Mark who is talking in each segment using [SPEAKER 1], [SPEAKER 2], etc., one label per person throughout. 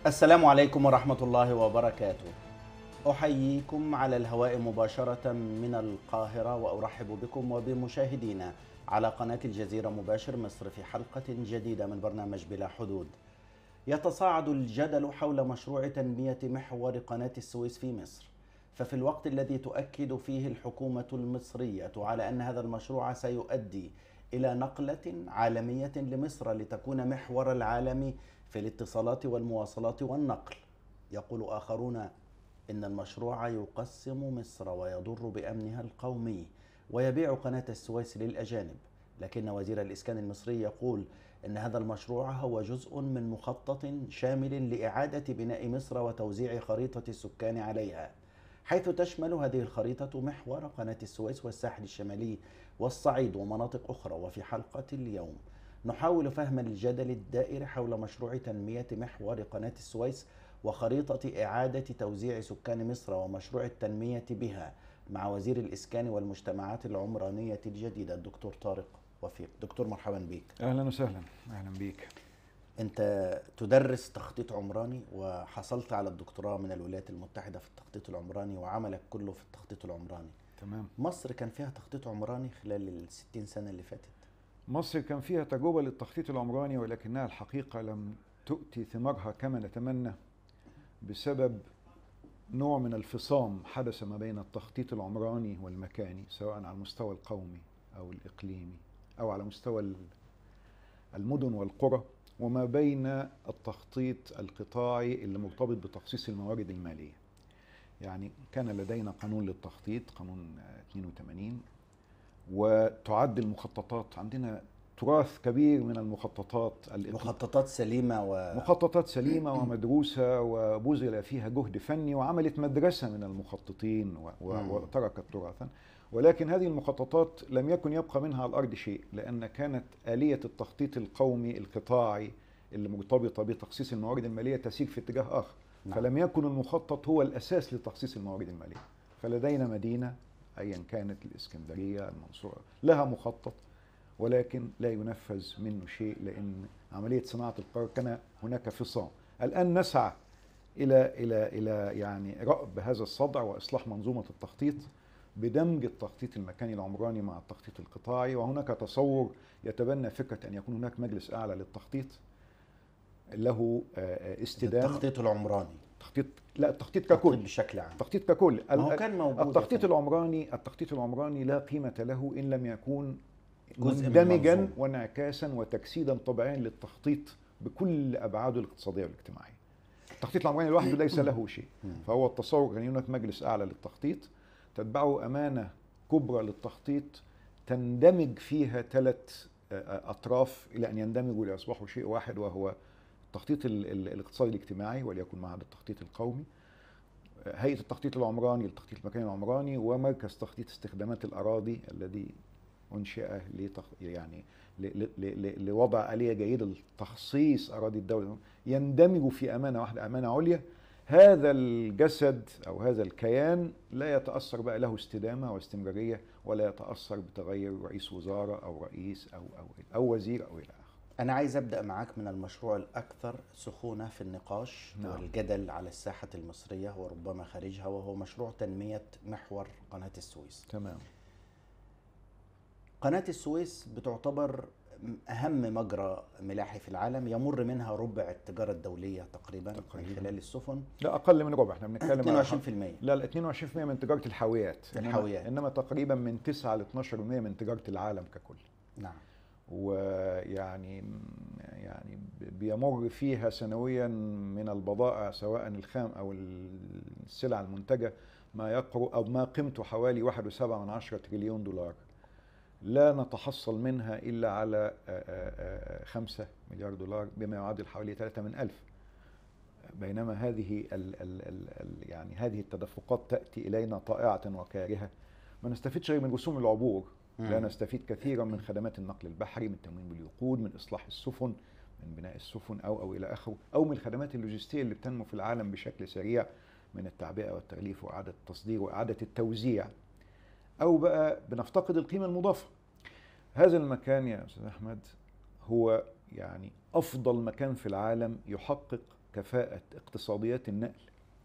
[SPEAKER 1] السلام عليكم ورحمة الله وبركاته. أحييكم على الهواء مباشرة من القاهرة وأرحب بكم وبمشاهدينا على قناة الجزيرة مباشر مصر في حلقة جديدة من برنامج بلا حدود. يتصاعد الجدل حول مشروع تنمية محور قناة السويس في مصر. ففي الوقت الذي تؤكد فيه الحكومة المصرية على أن هذا المشروع سيؤدي إلى نقلة عالمية لمصر لتكون محور العالم في الاتصالات والمواصلات والنقل يقول آخرون إن المشروع يقسم مصر ويضر بأمنها القومي ويبيع قناة السويس للأجانب لكن وزير الإسكان المصري يقول إن هذا المشروع هو جزء من مخطط شامل لإعادة بناء مصر وتوزيع خريطة السكان عليها حيث تشمل هذه الخريطة محور قناة السويس والساحل الشمالي والصعيد ومناطق أخرى وفي حلقة اليوم نحاول فهم الجدل الدائر حول مشروع تنمية محور قناة السويس وخريطة إعادة توزيع سكان مصر ومشروع التنمية بها مع وزير الإسكان والمجتمعات العمرانية الجديدة الدكتور طارق وفيق دكتور مرحبا بك
[SPEAKER 2] اهلا وسهلا اهلا بيك
[SPEAKER 1] أنت تدرس تخطيط عمراني وحصلت على الدكتوراه من الولايات المتحدة في التخطيط العمراني وعملك كله في التخطيط العمراني
[SPEAKER 2] تمام
[SPEAKER 1] مصر كان فيها تخطيط عمراني خلال الستين سنة اللي فاتت
[SPEAKER 2] مصر كان فيها تجربة للتخطيط العمراني ولكنها الحقيقة لم تؤتي ثمارها كما نتمنى بسبب نوع من الفصام حدث ما بين التخطيط العمراني والمكاني سواء على المستوى القومي أو الإقليمي أو على مستوى ال- المدن والقرى وما بين التخطيط القطاعي اللي مرتبط بتخصيص الموارد المالية يعني كان لدينا قانون للتخطيط قانون آه، 82 وتعد المخططات عندنا تراث كبير من المخططات الإقليمية
[SPEAKER 1] مخططات سليمة و
[SPEAKER 2] مخططات سليمة ومدروسة وبذل فيها جهد فني وعملت مدرسة من المخططين و- و-
[SPEAKER 1] مم.
[SPEAKER 2] وتركت تراثا ولكن هذه المخططات لم يكن يبقى منها على الأرض شيء لأن كانت آلية التخطيط القومي القطاعي اللي مرتبطة بتخصيص الموارد المالية تسير في اتجاه آخر
[SPEAKER 1] نعم.
[SPEAKER 2] فلم يكن المخطط هو الأساس لتخصيص الموارد المالية فلدينا مدينة أيا كانت الإسكندرية المنصورة لها مخطط ولكن لا ينفذ منه شيء لأن عملية صناعة القرار كان هناك فصام الآن نسعى إلى إلى إلى يعني رأب هذا الصدع وإصلاح منظومة التخطيط بدمج التخطيط المكاني العمراني مع التخطيط القطاعي وهناك تصور يتبنى فكرة أن يكون هناك مجلس أعلى للتخطيط له آه، آه، استدامة
[SPEAKER 1] التخطيط العمراني
[SPEAKER 2] تخطيط لا التخطيط
[SPEAKER 1] التخطيط
[SPEAKER 2] ككل
[SPEAKER 1] بشكل عام
[SPEAKER 2] التخطيط ككل
[SPEAKER 1] ما هو
[SPEAKER 2] ال-
[SPEAKER 1] كان موجود يا
[SPEAKER 2] التخطيط
[SPEAKER 1] فندم.
[SPEAKER 2] العمراني التخطيط العمراني لا قيمة له إن لم يكون
[SPEAKER 1] جزء من
[SPEAKER 2] مندمجا
[SPEAKER 1] منظومة.
[SPEAKER 2] وانعكاسا وتجسيدا طبيعيا للتخطيط بكل أبعاده الاقتصادية والاجتماعية التخطيط العمراني لوحده ليس له شيء
[SPEAKER 1] مم.
[SPEAKER 2] فهو التصور أن هناك مجلس أعلى للتخطيط تتبعه أمانة كبرى للتخطيط تندمج فيها ثلاث أطراف إلى أن يندمجوا ليصبحوا شيء واحد وهو التخطيط ال- ال- الاقتصادي الاجتماعي وليكن معهد التخطيط القومي هيئة التخطيط العمراني للتخطيط المكاني العمراني ومركز تخطيط استخدامات الأراضي الذي أنشئ لتخ... يعني ل... ل... ل... لوضع آلية جيدة لتخصيص أراضي الدولة يندمج في أمانة واحدة أمانة عليا هذا الجسد أو هذا الكيان لا يتأثر بقى له استدامة واستمرارية ولا يتأثر بتغير رئيس وزارة أو رئيس أو أو أو وزير أو إلى آخره
[SPEAKER 1] أنا عايز أبدأ معاك من المشروع الأكثر سخونة في النقاش
[SPEAKER 2] نعم.
[SPEAKER 1] والجدل على الساحة المصرية وربما خارجها وهو مشروع تنمية محور قناة السويس
[SPEAKER 2] تمام
[SPEAKER 1] قناة السويس بتعتبر أهم مجرى ملاحي في العالم يمر منها ربع التجارة الدولية تقريبا,
[SPEAKER 2] تقريباً.
[SPEAKER 1] من خلال السفن
[SPEAKER 2] لا أقل من ربع احنا بنتكلم على
[SPEAKER 1] 22%
[SPEAKER 2] لا لا 22% من تجارة الحاويات إنما-
[SPEAKER 1] الحاويات.
[SPEAKER 2] إنما تقريبا من 9 ل 12% من تجارة العالم ككل
[SPEAKER 1] نعم
[SPEAKER 2] ويعني يعني بيمر فيها سنويا من البضائع سواء الخام او السلع المنتجه ما يقرب او ما قيمته حوالي 1.7 من عشرة تريليون دولار لا نتحصل منها الا على آه، آه، آه، 5 مليار دولار بما يعادل حوالي 3 من ألف بينما هذه ال ال ال ال يعني هذه التدفقات تاتي الينا طائعه وكارهه ما نستفيدش غير من رسوم العبور لا
[SPEAKER 1] مم.
[SPEAKER 2] نستفيد كثيرا من خدمات النقل البحري من تموين بالوقود من اصلاح السفن من بناء السفن او او الى اخره او من الخدمات اللوجستيه اللي بتنمو في العالم بشكل سريع من التعبئه والتغليف واعاده التصدير واعاده التوزيع او بقى بنفتقد القيمه المضافه هذا المكان يا استاذ احمد هو يعني افضل مكان في العالم يحقق كفاءة اقتصاديات النقل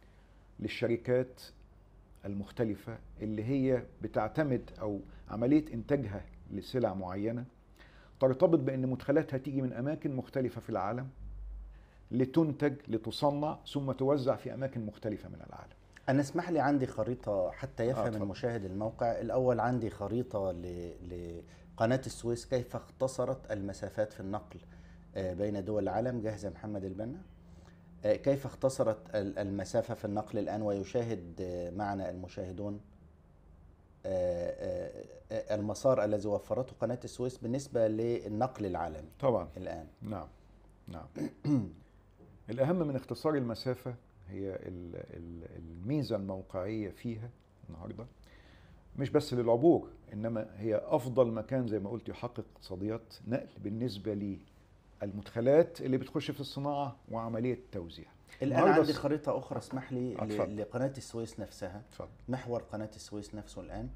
[SPEAKER 2] للشركات المختلفة اللي هي بتعتمد أو عملية إنتاجها لسلع معينة ترتبط بأن مدخلاتها تيجي من أماكن مختلفة في العالم لتنتج لتصنع ثم توزع في أماكن مختلفة من العالم
[SPEAKER 1] انا اسمح لي عندي خريطه حتى
[SPEAKER 2] آه،
[SPEAKER 1] يفهم
[SPEAKER 2] اتفضل.
[SPEAKER 1] المشاهد الموقع الاول عندي خريطه ل- لقناه السويس كيف اختصرت المسافات في النقل آه، بين دول العالم جاهزه محمد البنا آه، كيف اختصرت ال- المسافه في النقل الان ويشاهد آه، معنا المشاهدون آه، آه، آه، المسار الذي وفرته قناه السويس بالنسبه للنقل العالمي
[SPEAKER 2] طبعا
[SPEAKER 1] الان
[SPEAKER 2] نعم نعم الأهم من اختصار المسافة هي ال- ال- الميزة الموقعية فيها النهاردة مش بس للعبور إنما هي أفضل مكان زي ما قلت يحقق اقتصاديات نقل بالنسبة للمدخلات اللي بتخش في الصناعة وعملية التوزيع
[SPEAKER 1] الان
[SPEAKER 2] النهاردة
[SPEAKER 1] عندي
[SPEAKER 2] س-
[SPEAKER 1] خريطه اخرى اسمح لي ل-
[SPEAKER 2] اتفضل.
[SPEAKER 1] لقناه السويس نفسها
[SPEAKER 2] اتفضل
[SPEAKER 1] محور قناة السويس نفسه الآن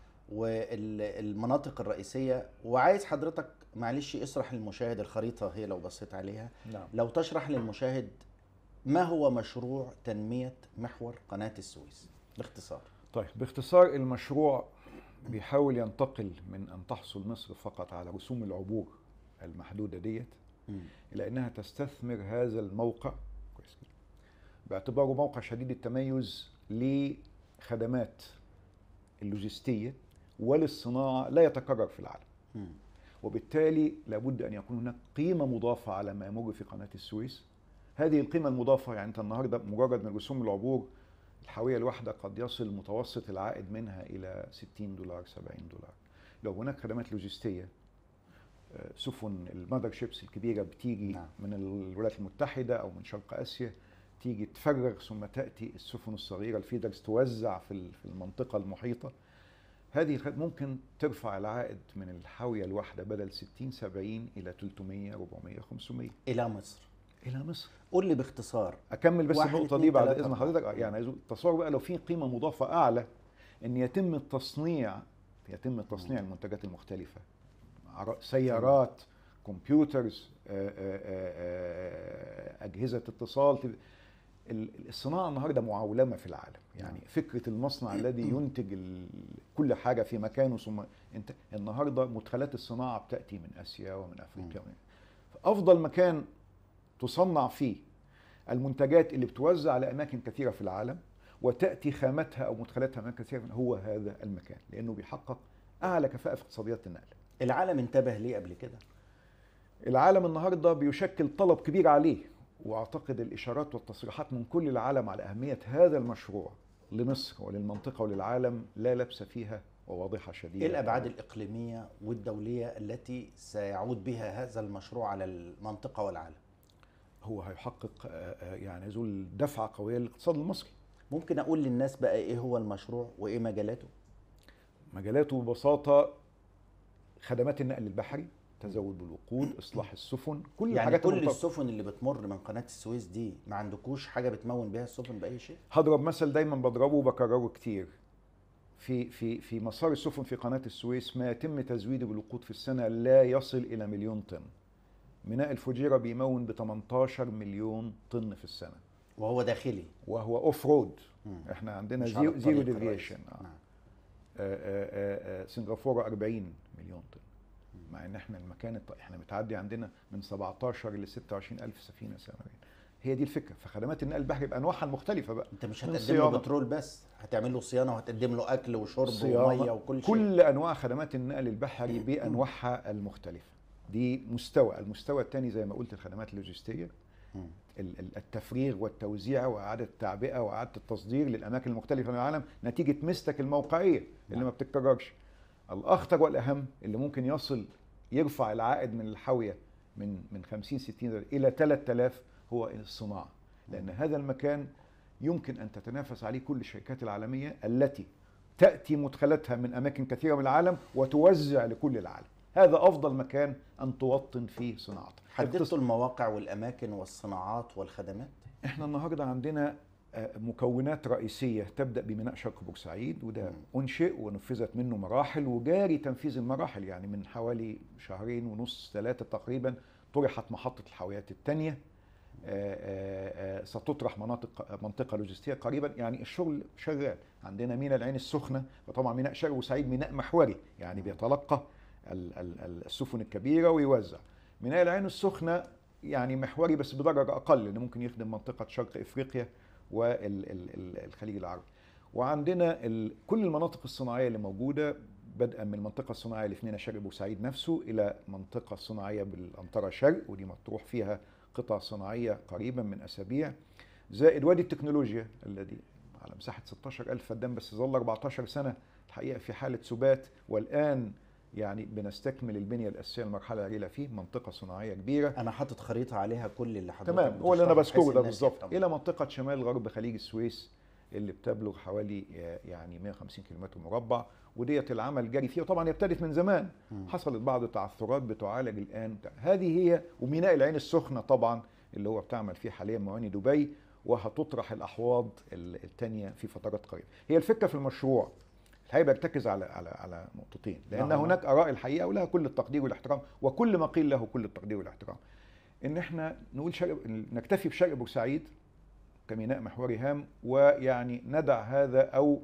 [SPEAKER 1] والمناطق الرئيسية وعايز حضرتك معلش اشرح للمشاهد الخريطة هي لو بصيت عليها
[SPEAKER 2] نعم
[SPEAKER 1] لو تشرح للمشاهد ما هو مشروع تنمية محور قناة السويس باختصار
[SPEAKER 2] طيب باختصار المشروع بيحاول ينتقل من أن تحصل مصر فقط على رسوم العبور المحدودة ديت إلى أنها تستثمر هذا الموقع كويس كده، باعتباره موقع شديد التميز لخدمات اللوجستية وللصناعة لا يتكرر في العالم
[SPEAKER 1] مم.
[SPEAKER 2] وبالتالي لابد أن يكون هناك قيمة مضافة على ما يمر في قناة السويس هذه القيمة المضافة يعني أنت النهاردة مجرد من رسوم العبور الحاوية الواحدة قد يصل متوسط العائد منها إلى 60 دولار 70 دولار لو هناك خدمات لوجستية آه، سفن المذر شيبس الكبيرة بتيجي
[SPEAKER 1] نعم.
[SPEAKER 2] من الولايات المتحدة أو من شرق آسيا تيجي تفرغ ثم تأتي السفن الصغيرة الفيدرز توزع في ال- في المنطقة المحيطة هذه الخد- ممكن ترفع العائد من الحاوية الواحدة بدل 60 70 إلى 300 400 500
[SPEAKER 1] إلى مصر
[SPEAKER 2] إلى مصر
[SPEAKER 1] قول لي باختصار
[SPEAKER 2] اكمل بس
[SPEAKER 1] واحد،
[SPEAKER 2] النقطه
[SPEAKER 1] اتنين،
[SPEAKER 2] دي بعد
[SPEAKER 1] تلاتة،
[SPEAKER 2] اذن
[SPEAKER 1] أربعة.
[SPEAKER 2] حضرتك آه، يعني عايز أقول- تصور بقى لو في قيمه مضافه اعلى ان يتم التصنيع يتم تصنيع المنتجات المختلفه عر- سيارات كمبيوترز آه، آه، آه، آه، اجهزه اتصال تب- ال- الصناعه النهارده معولمه في العالم يعني فكره المصنع الذي ينتج ال- كل حاجه في مكانه ثم انت النهارده مدخلات الصناعه بتاتي من اسيا ومن افريقيا ومن افضل مكان تصنع فيه المنتجات اللي بتوزع على اماكن كثيره في العالم وتاتي خامتها او مدخلاتها اماكن كثيره هو هذا المكان لانه بيحقق اعلى كفاءه في اقتصاديات النقل.
[SPEAKER 1] العالم انتبه ليه قبل كده
[SPEAKER 2] العالم النهارده بيشكل طلب كبير عليه واعتقد الاشارات والتصريحات من كل العالم على اهميه هذا المشروع لمصر وللمنطقه وللعالم لا لبس فيها وواضحه شديده.
[SPEAKER 1] ايه الابعاد الاقليميه والدوليه التي سيعود بها هذا المشروع على المنطقه والعالم
[SPEAKER 2] هو هيحقق آه، آه، يعني ذو دفعه قويه للاقتصاد المصري.
[SPEAKER 1] ممكن اقول للناس بقى ايه هو المشروع وايه مجالاته
[SPEAKER 2] مجالاته ببساطه خدمات النقل البحري تزود بالوقود اصلاح السفن كل
[SPEAKER 1] يعني
[SPEAKER 2] الحاجات
[SPEAKER 1] كل
[SPEAKER 2] المرتبطة.
[SPEAKER 1] السفن اللي بتمر من قناه السويس دي ما عندكوش حاجه بتمون بيها السفن باي شيء
[SPEAKER 2] هضرب مثل دايما بضربه وبكرره كتير في في في مسار السفن في قناه السويس ما يتم تزويده بالوقود في السنه لا يصل الى مليون طن ميناء الفجيره بيمون ب 18 مليون طن في السنه
[SPEAKER 1] وهو داخلي
[SPEAKER 2] وهو اوف رود
[SPEAKER 1] مم.
[SPEAKER 2] احنا عندنا
[SPEAKER 1] مش على
[SPEAKER 2] زيرو, زيرو
[SPEAKER 1] الطريق الرئيسي.
[SPEAKER 2] ديفيشن
[SPEAKER 1] نعم.
[SPEAKER 2] سنغافوره 40 مليون طن مع ان احنا المكان الط- احنا متعدي عندنا من 17 ل 26 الف سفينه سنويا هي دي الفكره فخدمات النقل البحري بانواعها المختلفه بقى
[SPEAKER 1] انت مش
[SPEAKER 2] من
[SPEAKER 1] هتقدم له
[SPEAKER 2] صيانة.
[SPEAKER 1] بترول بس هتعمل له صيانه وهتقدم له اكل وشرب
[SPEAKER 2] صيانة
[SPEAKER 1] وميه وكل شيء
[SPEAKER 2] كل انواع خدمات النقل البحري بانواعها المختلفه دي مستوى المستوى الثاني زي ما قلت الخدمات اللوجستيه
[SPEAKER 1] مم.
[SPEAKER 2] ال- ال- التفريغ والتوزيع واعاده التعبئه واعاده التصدير للاماكن المختلفه من العالم نتيجه مستك الموقعيه اللي
[SPEAKER 1] نعم.
[SPEAKER 2] ما بتتكررش الاخطر والاهم اللي ممكن يصل يرفع العائد من الحاويه من من 50 60 دولار الى 3000 هو الصناعه لان هذا المكان يمكن ان تتنافس عليه كل الشركات العالميه التي تاتي مدخلاتها من اماكن كثيره من العالم وتوزع لكل العالم هذا افضل مكان ان توطن فيه صناعتك
[SPEAKER 1] حددتوا المواقع والاماكن والصناعات والخدمات
[SPEAKER 2] احنا النهارده عندنا آه، مكونات رئيسيه تبدا بميناء شرق بورسعيد وده
[SPEAKER 1] مم.
[SPEAKER 2] انشئ ونفذت منه مراحل وجاري تنفيذ المراحل يعني من حوالي شهرين ونص ثلاثه تقريبا طرحت محطه الحاويات الثانيه آه، آه، ستطرح مناطق منطقه لوجستيه قريبا يعني الشغل شغال عندنا ميناء العين السخنه وطبعا ميناء شرق وسعيد ميناء محوري يعني بيتلقى ال- ال- ال- السفن الكبيره ويوزع ميناء العين السخنه يعني محوري بس بدرجه اقل لانه ممكن يخدم منطقه شرق افريقيا والخليج العربي وعندنا ال- كل المناطق الصناعيه اللي موجوده بدءا من المنطقه الصناعيه اللي في ميناء شرق بورسعيد نفسه الى منطقه صناعيه بالانطره شرق ودي مطروح فيها قطع صناعيه قريبا من اسابيع زائد وادي التكنولوجيا الذي على مساحه 16000 فدان بس ظل 14 سنه الحقيقه في حاله سبات والان يعني بنستكمل البنيه الاساسيه المرحله الى فيه منطقه صناعيه كبيره
[SPEAKER 1] انا حاطط خريطه عليها كل اللي حضرتك
[SPEAKER 2] تمام هو اللي انا
[SPEAKER 1] بتشرحه بحيث
[SPEAKER 2] بذكره ده
[SPEAKER 1] الناس
[SPEAKER 2] بالظبط
[SPEAKER 1] يفهموا.
[SPEAKER 2] الى منطقه شمال غرب خليج السويس اللي بتبلغ حوالي آه، يعني 150 كيلومتر مربع وديت العمل جاري فيها طبعا هي ابتدت من زمان
[SPEAKER 1] مم.
[SPEAKER 2] حصلت بعض التعثرات بتعالج الان هذه هي وميناء العين السخنه طبعا اللي هو بتعمل فيه حاليا مواني دبي وهتطرح الاحواض ال- التانية في فترات قريبه هي الفكره في المشروع الحقيقه بيرتكز على على على نقطتين لان
[SPEAKER 1] نعم.
[SPEAKER 2] هناك اراء الحقيقه ولها كل التقدير والاحترام وكل ما قيل له كل التقدير والاحترام ان احنا نقول شرق نكتفي بشرق بورسعيد كميناء محوري هام ويعني ندع هذا او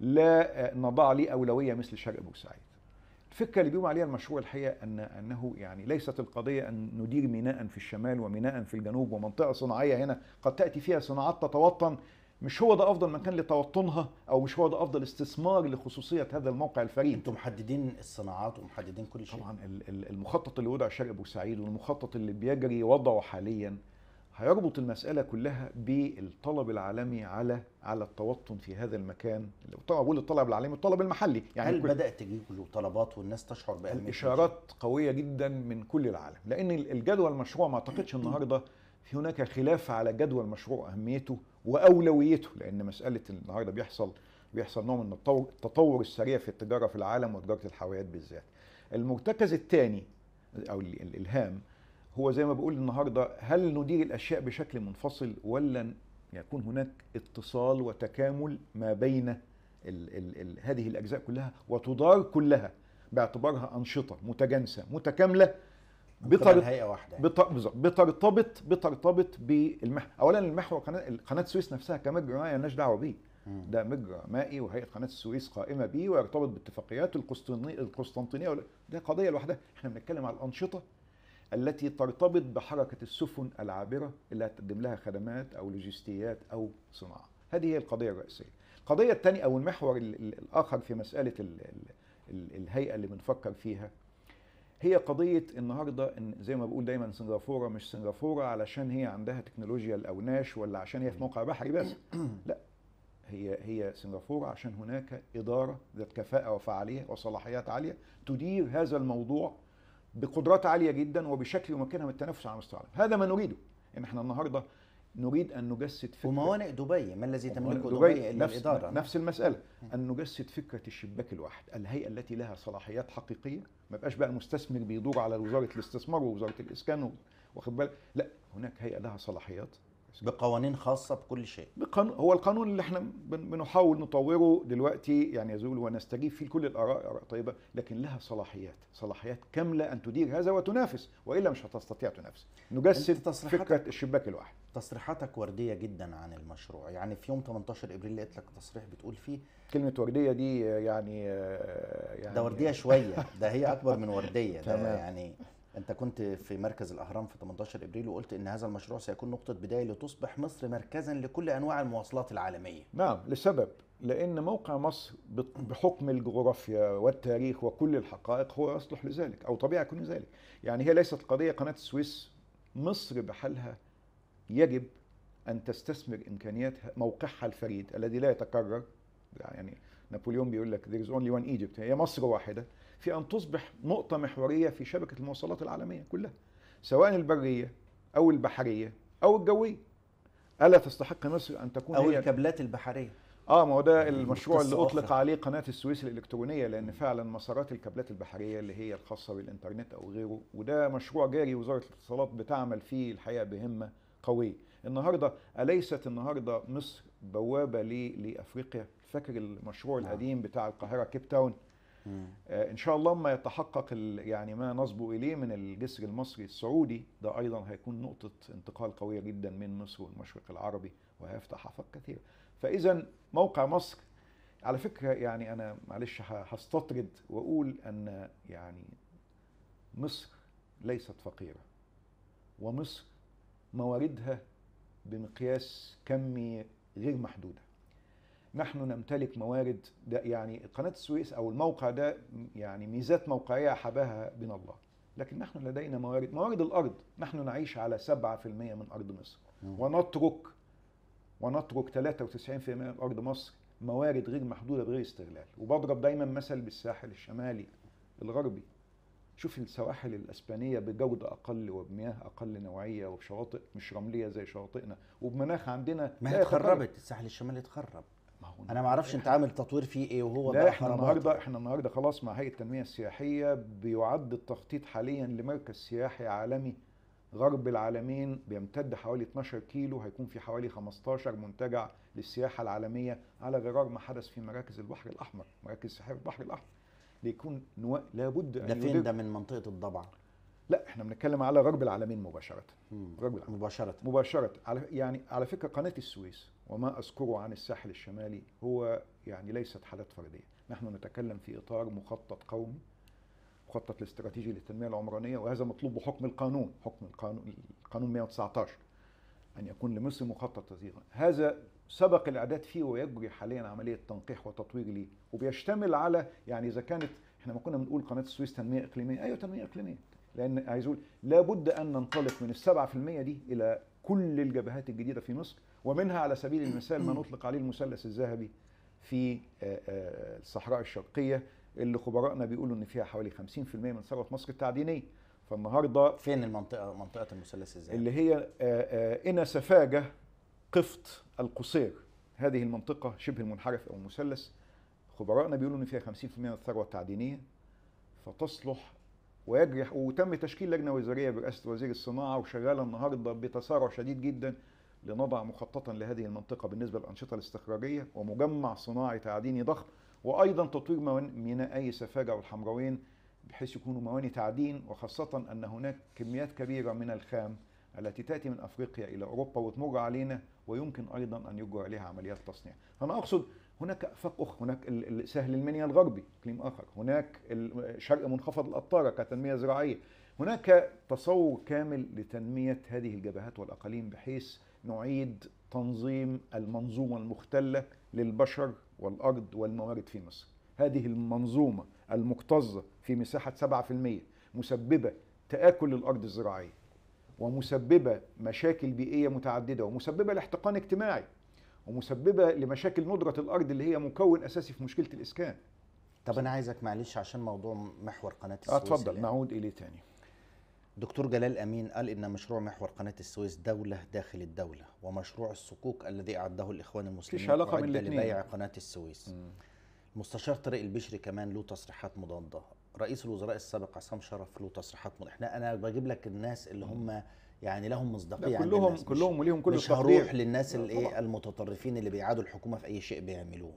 [SPEAKER 2] لا نضع لي اولويه مثل شرق بورسعيد. الفكره اللي بيقوم عليها المشروع الحقيقه ان انه يعني ليست القضيه ان ندير ميناء في الشمال وميناء في الجنوب ومنطقه صناعيه هنا قد تاتي فيها صناعات تتوطن مش هو ده افضل مكان لتوطنها او مش هو ده افضل استثمار لخصوصيه هذا الموقع الفريد.
[SPEAKER 1] انتم محددين الصناعات ومحددين كل شيء
[SPEAKER 2] طبعا ال- ال- المخطط اللي وضع شرق بورسعيد والمخطط اللي بيجري وضعه حاليا هيربط المسألة كلها بالطلب العالمي على على التوطن في هذا المكان طبعا بقول الطلب العالمي الطلب المحلي
[SPEAKER 1] يعني هل
[SPEAKER 2] كل-
[SPEAKER 1] بدات تجيب له طلبات والناس تشعر باهميه
[SPEAKER 2] الاشارات قويه جدا من كل العالم لان الجدوى المشروع ما اعتقدش النهارده في هناك خلاف على جدوى المشروع اهميته واولويته لان مساله النهارده بيحصل بيحصل نوع من التطور, التطور السريع في التجاره في العالم وتجاره الحاويات بالذات المرتكز الثاني او ال- الالهام هو زي ما بقول النهارده هل ندير الاشياء بشكل منفصل ولا يكون هناك اتصال وتكامل ما بين ال ال ال هذه الاجزاء كلها وتدار كلها باعتبارها انشطه متجانسه متكامله
[SPEAKER 1] بطريقه
[SPEAKER 2] بطريقه
[SPEAKER 1] هيئه واحده
[SPEAKER 2] بط- بالظبط. بترتبط بترتبط بالمحور اولا المحور قناه قناه السويس نفسها كمجرى مائي مالناش دعوه بيه
[SPEAKER 1] مم.
[SPEAKER 2] ده مجرى مائي وهيئه قناه السويس قائمه بيه ويرتبط باتفاقيات القسطنطينيه القسطنطينيه ولا- ده قضيه لوحدها احنا بنتكلم على الانشطه التي ترتبط بحركه السفن العابره اللي هتقدم لها خدمات او لوجستيات او صناعه هذه هي القضيه الرئيسيه القضيه الثانيه او المحور ال- ال- الاخر في مساله ال ال ال الهيئه اللي بنفكر فيها هي قضية النهاردة إن زي ما بقول دايما سنغافورة مش سنغافورة علشان هي عندها تكنولوجيا الأوناش ولا عشان هي في موقع بحري بس لا هي هي سنغافورة عشان هناك إدارة ذات كفاءة وفعالية وصلاحيات عالية تدير هذا الموضوع بقدرات عالية جدا وبشكل يمكنها من التنافس على مستوى العالم هذا ما نريده إن احنا النهاردة نريد أن نجسد فكرة
[SPEAKER 1] وموانئ دبي ما الذي تملكه
[SPEAKER 2] دبي
[SPEAKER 1] دبي الا
[SPEAKER 2] نفس
[SPEAKER 1] الاداره
[SPEAKER 2] نفس المساله ان نجسد فكره الشباك الواحد الهيئه التي لها صلاحيات حقيقيه ما يبقاش بقى المستثمر بيدور على وزاره الاستثمار ووزاره الاسكان و- واخد بالك لا هناك هيئه لها صلاحيات
[SPEAKER 1] بقوانين خاصه بكل شيء
[SPEAKER 2] بقانون هو القانون اللي احنا بن- بنحاول نطوره دلوقتي يعني يزول ونستجيب فيه كل الاراء اراء طيبه لكن لها صلاحيات صلاحيات كامله ان تدير هذا وتنافس والا مش هتستطيع تنافس نجسد
[SPEAKER 1] أنت تصريحاتك-
[SPEAKER 2] فكره الشباك الواحد
[SPEAKER 1] تصريحاتك ورديه جدا عن المشروع يعني في يوم 18 ابريل لقيت لك تصريح بتقول فيه
[SPEAKER 2] كلمه ورديه دي يعني يعني
[SPEAKER 1] ده ورديه شويه ده هي اكبر من ورديه ده
[SPEAKER 2] تمام.
[SPEAKER 1] يعني انت كنت في مركز الاهرام في 18 ابريل وقلت ان هذا المشروع سيكون نقطه بدايه لتصبح مصر مركزا لكل انواع المواصلات العالميه
[SPEAKER 2] نعم لسبب لأن موقع مصر بت- بحكم الجغرافيا والتاريخ وكل الحقائق هو يصلح لذلك أو طبيعي يكون ذلك يعني هي ليست قضية قناة السويس مصر بحالها يجب أن تستثمر إمكانياتها موقعها الفريد الذي لا يتكرر يعني نابليون بيقول لك there is only one Egypt هي مصر واحدة في أن تصبح نقطة محورية في شبكة المواصلات العالمية كلها سواء البرية أو البحرية أو الجوية ألا تستحق مصر أن تكون
[SPEAKER 1] او
[SPEAKER 2] هي
[SPEAKER 1] الكابلات البحريه
[SPEAKER 2] اه ما هو ده المشروع
[SPEAKER 1] قصة
[SPEAKER 2] اللي اطلق
[SPEAKER 1] أخرى.
[SPEAKER 2] عليه قناه السويس الالكترونيه لان فعلا مسارات الكابلات البحريه اللي هي الخاصه بالانترنت او غيره وده مشروع جاري وزاره الاتصالات بتعمل فيه الحقيقه بهمه قويه النهارده اليست النهارده مصر بوابه ل- لافريقيا فاكر المشروع
[SPEAKER 1] نعم.
[SPEAKER 2] القديم بتاع القاهره كيب تاون
[SPEAKER 1] مم.
[SPEAKER 2] آه، ان شاء الله ما يتحقق ال- يعني ما نصبو اليه من الجسر المصري السعودي ده ايضا هيكون نقطه انتقال قويه جدا من مصر والمشرق العربي وهيفتح افاق كثيره فاذا موقع مصر على فكره يعني انا معلش ه- هستطرد واقول ان يعني مصر ليست فقيره ومصر مواردها بمقياس كمي غير محدوده نحن نمتلك موارد ده يعني قناة السويس أو الموقع ده يعني ميزات موقعية حباها بنا الله لكن نحن لدينا موارد موارد الأرض نحن نعيش على 7% من أرض مصر
[SPEAKER 1] مم.
[SPEAKER 2] ونترك ونترك 93% من أرض مصر موارد غير محدودة بغير استغلال وبضرب دايما مثل بالساحل الشمالي الغربي شوف السواحل الاسبانيه بجوده اقل وبمياه اقل نوعيه وبشواطئ مش رمليه زي شواطئنا وبمناخ عندنا
[SPEAKER 1] ما
[SPEAKER 2] لا
[SPEAKER 1] هي
[SPEAKER 2] يتقارب.
[SPEAKER 1] اتخربت الساحل الشمالي اتخرب
[SPEAKER 2] ما هو
[SPEAKER 1] انا ما اعرفش انت عامل تطوير فيه ايه وهو
[SPEAKER 2] لا
[SPEAKER 1] بقى
[SPEAKER 2] احنا
[SPEAKER 1] خرابات.
[SPEAKER 2] النهارده احنا النهارده خلاص مع هيئه التنميه السياحيه بيعد التخطيط حاليا لمركز سياحي عالمي غرب العالمين بيمتد حوالي 12 كيلو هيكون في حوالي 15 منتجع للسياحه العالميه على غرار ما حدث في مراكز البحر الاحمر مراكز سياحيه في البحر الاحمر ليكون نوا... لابد
[SPEAKER 1] ده
[SPEAKER 2] ان
[SPEAKER 1] فين
[SPEAKER 2] يدر-
[SPEAKER 1] ده من منطقه الضبع
[SPEAKER 2] لا احنا بنتكلم على غرب العالمين مباشره
[SPEAKER 1] مم.
[SPEAKER 2] غرب العالمين
[SPEAKER 1] مباشره
[SPEAKER 2] مباشرة على يعني على فكرة قناة السويس وما أذكره عن الساحل الشمالي هو يعني ليست حالات فردية نحن نتكلم في إطار مخطط قومي مخطط الاستراتيجي للتنمية العمرانية وهذا مطلوب بحكم القانون حكم القانون القانون 119 أن يكون لمصر مخطط تزييغ هذا سبق الإعداد فيه ويجري حاليا عملية تنقيح وتطوير ليه وبيشتمل على يعني إذا كانت احنا ما كنا بنقول قناة السويس تنمية إقليمية أيوة تنمية إقليمية لأن عايز أقول لابد أن ننطلق من السبعة في المية دي إلى كل الجبهات الجديدة في مصر ومنها على سبيل المثال ما نطلق عليه المثلث الذهبي في آه، آه، الصحراء الشرقية اللي خبرائنا بيقولوا إن فيها حوالي 50% من ثروة مصر التعدينية فالنهارده
[SPEAKER 1] فين المنطقه منطقه المثلث الذهبي
[SPEAKER 2] اللي هي آه، آه، إنا سفاجة قفط القصير هذه المنطقة شبه المنحرف أو المثلث خبرائنا بيقولوا إن فيها 50% من الثروة التعدينية فتصلح ويجري وتم تشكيل لجنة وزارية برئاسة وزير الصناعة وشغالة النهاردة بتسارع شديد جدا لنضع مخططا لهذه المنطقة بالنسبة للأنشطة الاستخراجية ومجمع صناعي تعديني ضخم وأيضا تطوير موان- مينائي سفاجة والحمراوين بحيث يكونوا مواني تعدين وخاصة أن هناك كميات كبيرة من الخام التي تأتي من أفريقيا إلى أوروبا وتمر علينا ويمكن أيضا أن يجرى عليها عمليات تصنيع أنا أقصد هناك آفاق أخرى هناك ال- ال- سهل المنيا الغربي إقليم آخر هناك ال- شرق منخفض القطارة كتنمية زراعية هناك تصور كامل لتنمية هذه الجبهات والأقاليم بحيث نعيد تنظيم المنظومة المختلة للبشر والأرض والموارد في مصر هذه المنظومة المكتظة في مساحة 7% مسببة تآكل الأرض الزراعية ومسببة مشاكل بيئية متعددة ومسببة لاحتقان اجتماعي ومسببة لمشاكل ندرة الأرض اللي هي مكون أساسي في مشكلة الإسكان
[SPEAKER 1] طب انا عايزك معلش عشان موضوع محور قناه
[SPEAKER 2] آه،
[SPEAKER 1] السويس
[SPEAKER 2] اتفضل
[SPEAKER 1] اللي-
[SPEAKER 2] نعود إليه تاني
[SPEAKER 1] دكتور جلال امين قال ان مشروع محور قناه السويس دوله داخل الدوله ومشروع الصكوك الذي اعده الاخوان المسلمين
[SPEAKER 2] علاقة
[SPEAKER 1] أعد
[SPEAKER 2] بين الاتنين.
[SPEAKER 1] لبيع قناه السويس المستشار طارق البشري كمان له تصريحات مضاده رئيس الوزراء السابق عصام شرف له تصريحات مضاده احنا انا بجيب لك الناس اللي هم يعني لهم مصداقيه
[SPEAKER 2] لا
[SPEAKER 1] عند
[SPEAKER 2] كلهم
[SPEAKER 1] الناس، مش-
[SPEAKER 2] كلهم وليهم كل
[SPEAKER 1] مش
[SPEAKER 2] التقدير.
[SPEAKER 1] هروح للناس
[SPEAKER 2] لا،
[SPEAKER 1] الايه
[SPEAKER 2] طبعاً.
[SPEAKER 1] المتطرفين اللي بيعادوا الحكومه في اي شيء بيعملوه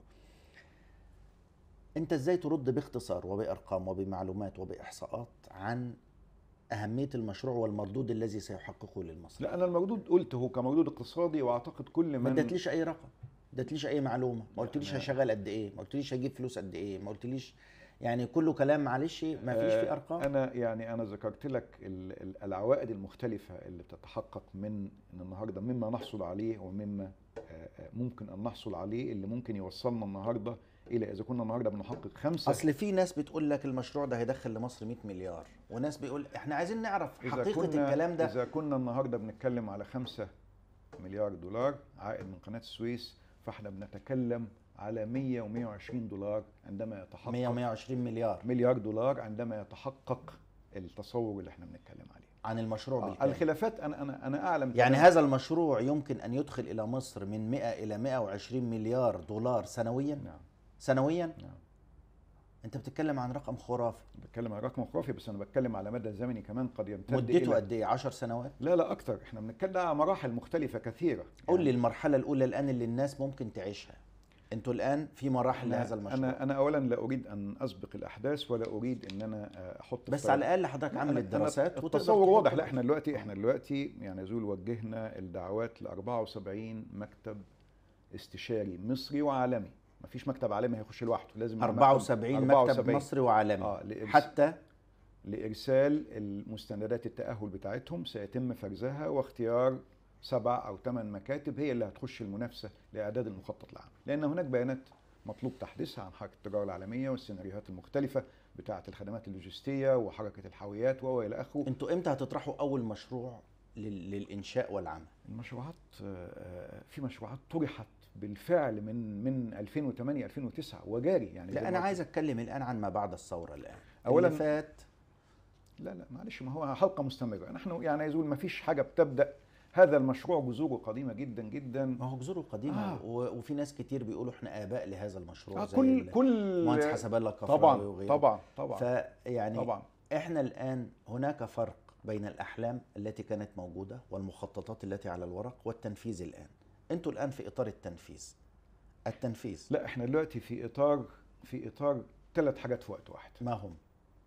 [SPEAKER 1] انت ازاي ترد باختصار وبارقام وبمعلومات وباحصاءات عن اهميه المشروع والمردود الذي سيحققه للمصري
[SPEAKER 2] لا أنا المردود قلته كمردود اقتصادي وأعتقد كل
[SPEAKER 1] ما
[SPEAKER 2] من
[SPEAKER 1] ادتليش اي رقم ما ادتليش اي معلومه ما قلتليش
[SPEAKER 2] أنا-
[SPEAKER 1] هشغل قد ايه ما قلتليش هجيب فلوس قد ايه ما قلتليش يعني كله كلام معلش ما فيش فيه
[SPEAKER 2] آه،
[SPEAKER 1] ارقام
[SPEAKER 2] انا يعني انا ذكرت لك ال- ال- العوائد المختلفه اللي بتتحقق من ان النهارده مما نحصل عليه ومما آه، آه، ممكن ان نحصل عليه اللي ممكن يوصلنا النهارده الى اذا كنا النهارده بنحقق خمسه
[SPEAKER 1] اصل في ناس بتقول لك المشروع ده هيدخل لمصر 100 مليار وناس بيقول احنا عايزين نعرف
[SPEAKER 2] إذا
[SPEAKER 1] حقيقه
[SPEAKER 2] كنا
[SPEAKER 1] الكلام ده
[SPEAKER 2] اذا كنا النهارده بنتكلم على خمسة مليار دولار عائد من قناه السويس فاحنا بنتكلم على 100 و120 دولار عندما يتحقق
[SPEAKER 1] 100 و120 مليار
[SPEAKER 2] مليار دولار عندما يتحقق التصور اللي احنا بنتكلم عليه
[SPEAKER 1] عن المشروع
[SPEAKER 2] آه،
[SPEAKER 1] بالكامل
[SPEAKER 2] الخلافات انا انا انا اعلم
[SPEAKER 1] يعني
[SPEAKER 2] تماماً.
[SPEAKER 1] هذا المشروع يمكن ان يدخل الى مصر من 100 الى 120 مليار دولار سنويا
[SPEAKER 2] نعم
[SPEAKER 1] سنويا
[SPEAKER 2] نعم
[SPEAKER 1] انت بتتكلم عن رقم خرافي
[SPEAKER 2] بتكلم عن رقم خرافي بس انا بتكلم على مدى زمني كمان قد يمتد
[SPEAKER 1] مدته
[SPEAKER 2] إلى-
[SPEAKER 1] قد ايه 10 سنوات
[SPEAKER 2] لا لا اكثر احنا بنتكلم على مراحل مختلفه كثيره
[SPEAKER 1] قول لي
[SPEAKER 2] يعني
[SPEAKER 1] المرحله الاولى الان اللي الناس ممكن تعيشها انتوا الان في مراحل لهذا
[SPEAKER 2] انا
[SPEAKER 1] المشروع
[SPEAKER 2] انا انا اولا لا اريد ان اسبق الاحداث ولا اريد ان انا آه، احط
[SPEAKER 1] بس
[SPEAKER 2] في-
[SPEAKER 1] على الاقل حضرتك
[SPEAKER 2] لا،
[SPEAKER 1] عامل
[SPEAKER 2] أنا-
[SPEAKER 1] الدراسات
[SPEAKER 2] أنا
[SPEAKER 1] وتقدر
[SPEAKER 2] التصور
[SPEAKER 1] تحط
[SPEAKER 2] واضح لا
[SPEAKER 1] رأيك.
[SPEAKER 2] احنا دلوقتي احنا دلوقتي يعني يزول وجهنا الدعوات ل 74 مكتب استشاري مصري وعالمي ما فيش مكتب عالمي هيخش لوحده لازم يبقى مكتب-
[SPEAKER 1] 74 مكتب
[SPEAKER 2] 74
[SPEAKER 1] مصري وعالمي
[SPEAKER 2] اه لإرس-
[SPEAKER 1] حتى
[SPEAKER 2] لارسال المستندات التاهل بتاعتهم سيتم فرزها واختيار سبع او ثمان مكاتب هي اللي هتخش المنافسه لاعداد المخطط العام لان هناك بيانات مطلوب تحديثها عن حركه التجاره العالميه والسيناريوهات المختلفه بتاعه الخدمات اللوجستيه وحركه الحاويات والى اخره
[SPEAKER 1] انتوا امتى هتطرحوا اول مشروع لل- للانشاء والعمل
[SPEAKER 2] المشروعات آه، في مشروعات طرحت بالفعل من من 2008 2009 وجاري يعني زي
[SPEAKER 1] لا
[SPEAKER 2] ما
[SPEAKER 1] انا
[SPEAKER 2] قلت.
[SPEAKER 1] عايز اتكلم الان عن ما بعد الثوره الان
[SPEAKER 2] أولاً-
[SPEAKER 1] اللي فات
[SPEAKER 2] لا لا معلش ما هو حلقه مستمره نحن يعني يزول ما فيش حاجه بتبدا هذا المشروع جذوره قديمه جدا جدا
[SPEAKER 1] ما هو جذوره قديمه
[SPEAKER 2] آه.
[SPEAKER 1] و- وفي ناس كتير بيقولوا احنا اباء لهذا المشروع
[SPEAKER 2] آه
[SPEAKER 1] زي
[SPEAKER 2] كل
[SPEAKER 1] ال-
[SPEAKER 2] كل
[SPEAKER 1] مهندس حسب الله الكفراوي
[SPEAKER 2] طبعا
[SPEAKER 1] وغيره
[SPEAKER 2] طبعا طبعا
[SPEAKER 1] فيعني
[SPEAKER 2] طبعا
[SPEAKER 1] احنا الان هناك فرق بين الاحلام التي كانت موجوده والمخططات التي على الورق والتنفيذ الان انتوا الان في اطار التنفيذ التنفيذ
[SPEAKER 2] لا احنا دلوقتي في اطار في اطار ثلاث حاجات في وقت واحد
[SPEAKER 1] ما هم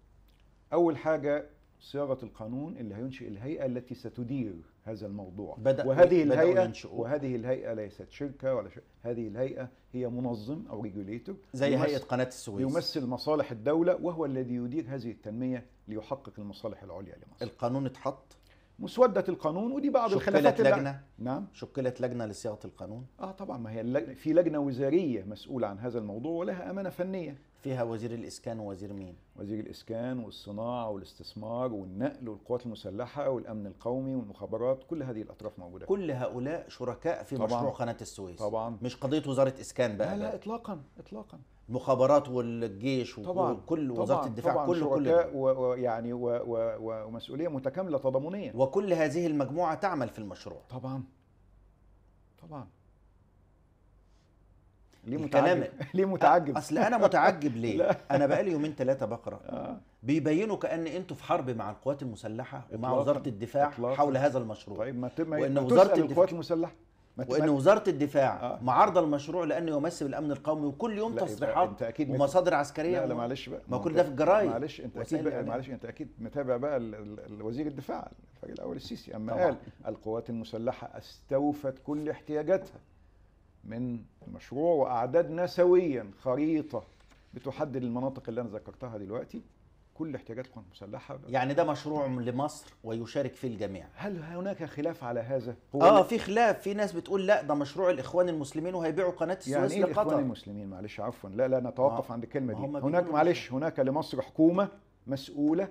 [SPEAKER 2] اول حاجه صياغه القانون اللي هينشئ الهيئه التي ستدير هذا الموضوع
[SPEAKER 1] بدأ-
[SPEAKER 2] وهذه
[SPEAKER 1] بدأوا
[SPEAKER 2] الهيئه
[SPEAKER 1] ينشئوه.
[SPEAKER 2] وهذه الهيئه ليست شركه ولا شيء هذه الهيئه هي منظم او ريجوليتور
[SPEAKER 1] زي هيئه قناه السويس
[SPEAKER 2] يمثل مصالح الدوله وهو الذي يدير هذه التنميه ليحقق المصالح العليا لمصر
[SPEAKER 1] القانون اتحط
[SPEAKER 2] مسوده القانون ودي بعض
[SPEAKER 1] شكلت
[SPEAKER 2] الخلافات اللي-
[SPEAKER 1] لجنه
[SPEAKER 2] نعم
[SPEAKER 1] شكلت لجنه لصياغه القانون
[SPEAKER 2] اه طبعا ما هي اللج... في لجنه وزاريه مسؤوله عن هذا الموضوع ولها امانه فنيه
[SPEAKER 1] فيها وزير الاسكان ووزير مين
[SPEAKER 2] وزير الاسكان والصناعه والاستثمار والنقل والقوات المسلحه والامن القومي والمخابرات كل هذه الاطراف موجوده
[SPEAKER 1] كل هؤلاء شركاء في
[SPEAKER 2] طبعاً.
[SPEAKER 1] مشروع قناه السويس
[SPEAKER 2] طبعا
[SPEAKER 1] مش قضيه وزاره اسكان بقى,
[SPEAKER 2] لا لا
[SPEAKER 1] بقى.
[SPEAKER 2] اطلاقا اطلاقا
[SPEAKER 1] المخابرات والجيش
[SPEAKER 2] طبعا
[SPEAKER 1] وكل
[SPEAKER 2] طبعاً
[SPEAKER 1] وزاره الدفاع
[SPEAKER 2] طبعا
[SPEAKER 1] كله كل
[SPEAKER 2] شركاء
[SPEAKER 1] ده.
[SPEAKER 2] و- ويعني و... و... و... ومسؤوليه متكامله تضامنيا
[SPEAKER 1] وكل هذه المجموعه تعمل في المشروع
[SPEAKER 2] طبعا طبعا ليه
[SPEAKER 1] الكلام-
[SPEAKER 2] متعجب ليه متعجب
[SPEAKER 1] اصل انا متعجب ليه
[SPEAKER 2] لا.
[SPEAKER 1] انا بقالي يومين ثلاثه بقرا
[SPEAKER 2] آه.
[SPEAKER 1] بيبينوا كان انتوا في حرب مع القوات المسلحه ومع
[SPEAKER 2] إطلاقاً.
[SPEAKER 1] وزاره الدفاع
[SPEAKER 2] إطلاقاً.
[SPEAKER 1] حول هذا المشروع
[SPEAKER 2] طيب ما ت... ما
[SPEAKER 1] وإن
[SPEAKER 2] ما
[SPEAKER 1] وزارة
[SPEAKER 2] تسأل
[SPEAKER 1] الدفاع-
[SPEAKER 2] القوات المسلحه ما ت-
[SPEAKER 1] وان
[SPEAKER 2] ما-
[SPEAKER 1] وزاره الدفاع
[SPEAKER 2] آه.
[SPEAKER 1] معارضه المشروع لانه يمثل الامن القومي وكل يوم
[SPEAKER 2] لا، يبقى
[SPEAKER 1] تصريحات
[SPEAKER 2] أنت أكيد مت-
[SPEAKER 1] ومصادر عسكريه
[SPEAKER 2] لا لا معلش بقى
[SPEAKER 1] ما
[SPEAKER 2] هو
[SPEAKER 1] كل
[SPEAKER 2] أنت-
[SPEAKER 1] ده في الجرايد
[SPEAKER 2] معلش انت
[SPEAKER 1] وسائل
[SPEAKER 2] اكيد بقى
[SPEAKER 1] الإعلام.
[SPEAKER 2] معلش انت اكيد متابع بقى ال- ال- ال- وزير الدفاع الفريق الاول السيسي اما
[SPEAKER 1] طبعاً.
[SPEAKER 2] قال القوات المسلحه استوفت كل احتياجاتها من المشروع واعددنا سويا خريطه بتحدد المناطق اللي انا ذكرتها دلوقتي كل احتياجات القوات المسلحه
[SPEAKER 1] يعني ده مشروع لمصر ويشارك فيه الجميع
[SPEAKER 2] هل هناك خلاف على هذا؟ هو
[SPEAKER 1] اه
[SPEAKER 2] لا-
[SPEAKER 1] في خلاف في ناس بتقول لا ده مشروع الاخوان المسلمين وهيبيعوا قناه السويس
[SPEAKER 2] يعني ايه الاخوان
[SPEAKER 1] لقطر
[SPEAKER 2] المسلمين معلش عفوا لا لا نتوقف
[SPEAKER 1] ما-
[SPEAKER 2] عند الكلمه
[SPEAKER 1] ما
[SPEAKER 2] دي
[SPEAKER 1] هم
[SPEAKER 2] هناك
[SPEAKER 1] بيقولوا
[SPEAKER 2] معلش هناك لمصر حكومه مسؤوله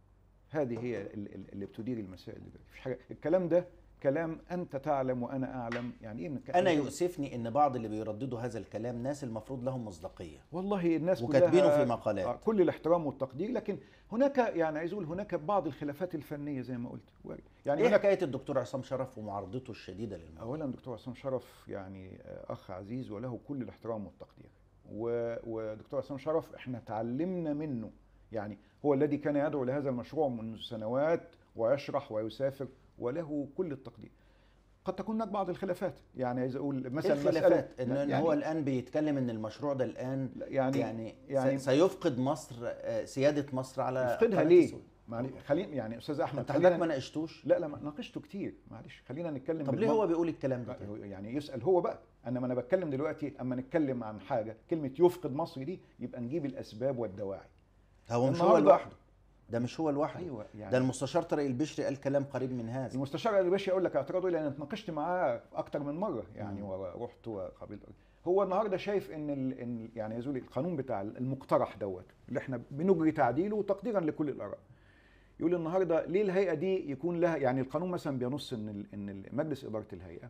[SPEAKER 2] هذه هي ال- ال- اللي بتدير المسائل دي مفيش حاجه الكلام ده كلام انت تعلم وانا اعلم يعني ايه بنتكلم
[SPEAKER 1] انا يؤسفني ان بعض اللي بيرددوا هذا الكلام ناس المفروض لهم مصداقيه
[SPEAKER 2] والله الناس
[SPEAKER 1] وكاتبينه
[SPEAKER 2] كلها-
[SPEAKER 1] في مقالات.
[SPEAKER 2] آه، كل الاحترام والتقدير لكن هناك يعني عايز اقول هناك بعض الخلافات الفنيه زي ما قلت يعني
[SPEAKER 1] ايه
[SPEAKER 2] هناك
[SPEAKER 1] حكايه الدكتور عصام شرف ومعارضته الشديده للموضوع
[SPEAKER 2] اولا دكتور عصام شرف يعني آه، اخ عزيز وله كل الاحترام والتقدير و- ودكتور عصام شرف احنا تعلمنا منه يعني هو الذي كان يدعو لهذا المشروع منذ سنوات ويشرح ويسافر وله كل التقدير قد تكون هناك بعض الخلافات يعني عايز اقول
[SPEAKER 1] ايه
[SPEAKER 2] مثلا
[SPEAKER 1] الخلافات ان,
[SPEAKER 2] لا،
[SPEAKER 1] إن
[SPEAKER 2] يعني
[SPEAKER 1] هو الان بيتكلم ان المشروع ده الان
[SPEAKER 2] لا، يعني
[SPEAKER 1] يعني,
[SPEAKER 2] يعني
[SPEAKER 1] يعني سيفقد مصر آه، سياده مصر على
[SPEAKER 2] يفقدها
[SPEAKER 1] قناة
[SPEAKER 2] ليه؟
[SPEAKER 1] السويس.
[SPEAKER 2] معلش خلينا يعني استاذ احمد
[SPEAKER 1] انت حضرتك ما
[SPEAKER 2] خلينا
[SPEAKER 1] ناقشتوش
[SPEAKER 2] لا لا ما ناقشته كتير معلش خلينا نتكلم
[SPEAKER 1] طب ليه
[SPEAKER 2] بالمنطق.
[SPEAKER 1] هو بيقول الكلام ده طيب؟
[SPEAKER 2] يعني يسال هو بقى انما انا بتكلم دلوقتي اما نتكلم عن حاجه كلمه يفقد مصر دي يبقى نجيب الاسباب والدواعي
[SPEAKER 1] هو مش هو
[SPEAKER 2] النهاردة-
[SPEAKER 1] لوحده ده مش هو لوحده
[SPEAKER 2] ايوه يعني
[SPEAKER 1] ده المستشار طارق البشري قال كلام قريب من هذا
[SPEAKER 2] المستشار الباشا يقول لك اعتراضه لان اتناقشت معاه اكتر من مره يعني
[SPEAKER 1] مم.
[SPEAKER 2] ورحت وقابلت هو النهارده شايف ان ال... ان يعني يزول القانون بتاع المقترح دوت اللي احنا بنجري تعديله تقديرا لكل الاراء يقول النهارده ليه الهيئه دي يكون لها يعني القانون مثلا بينص ان ال... ان مجلس اداره الهيئه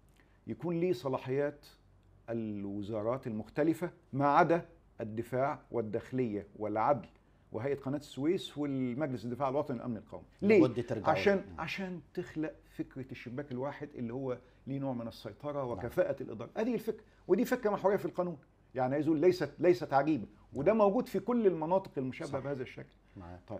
[SPEAKER 2] يكون ليه صلاحيات الوزارات المختلفه ما عدا الدفاع والداخليه والعدل وهيئه قناه السويس والمجلس الدفاع الوطني والامن القومي ليه
[SPEAKER 1] لابد ترجعوا
[SPEAKER 2] عشان
[SPEAKER 1] له.
[SPEAKER 2] عشان تخلق فكره الشباك الواحد اللي هو ليه نوع من السيطره وكفاءه الاداره هذه الفكره ودي فكره محوريه في القانون يعني عايز أقول ليست ليست عجيبه وده موجود في كل المناطق المشابهه
[SPEAKER 1] صح.
[SPEAKER 2] بهذا الشكل
[SPEAKER 1] معاه.
[SPEAKER 2] طيب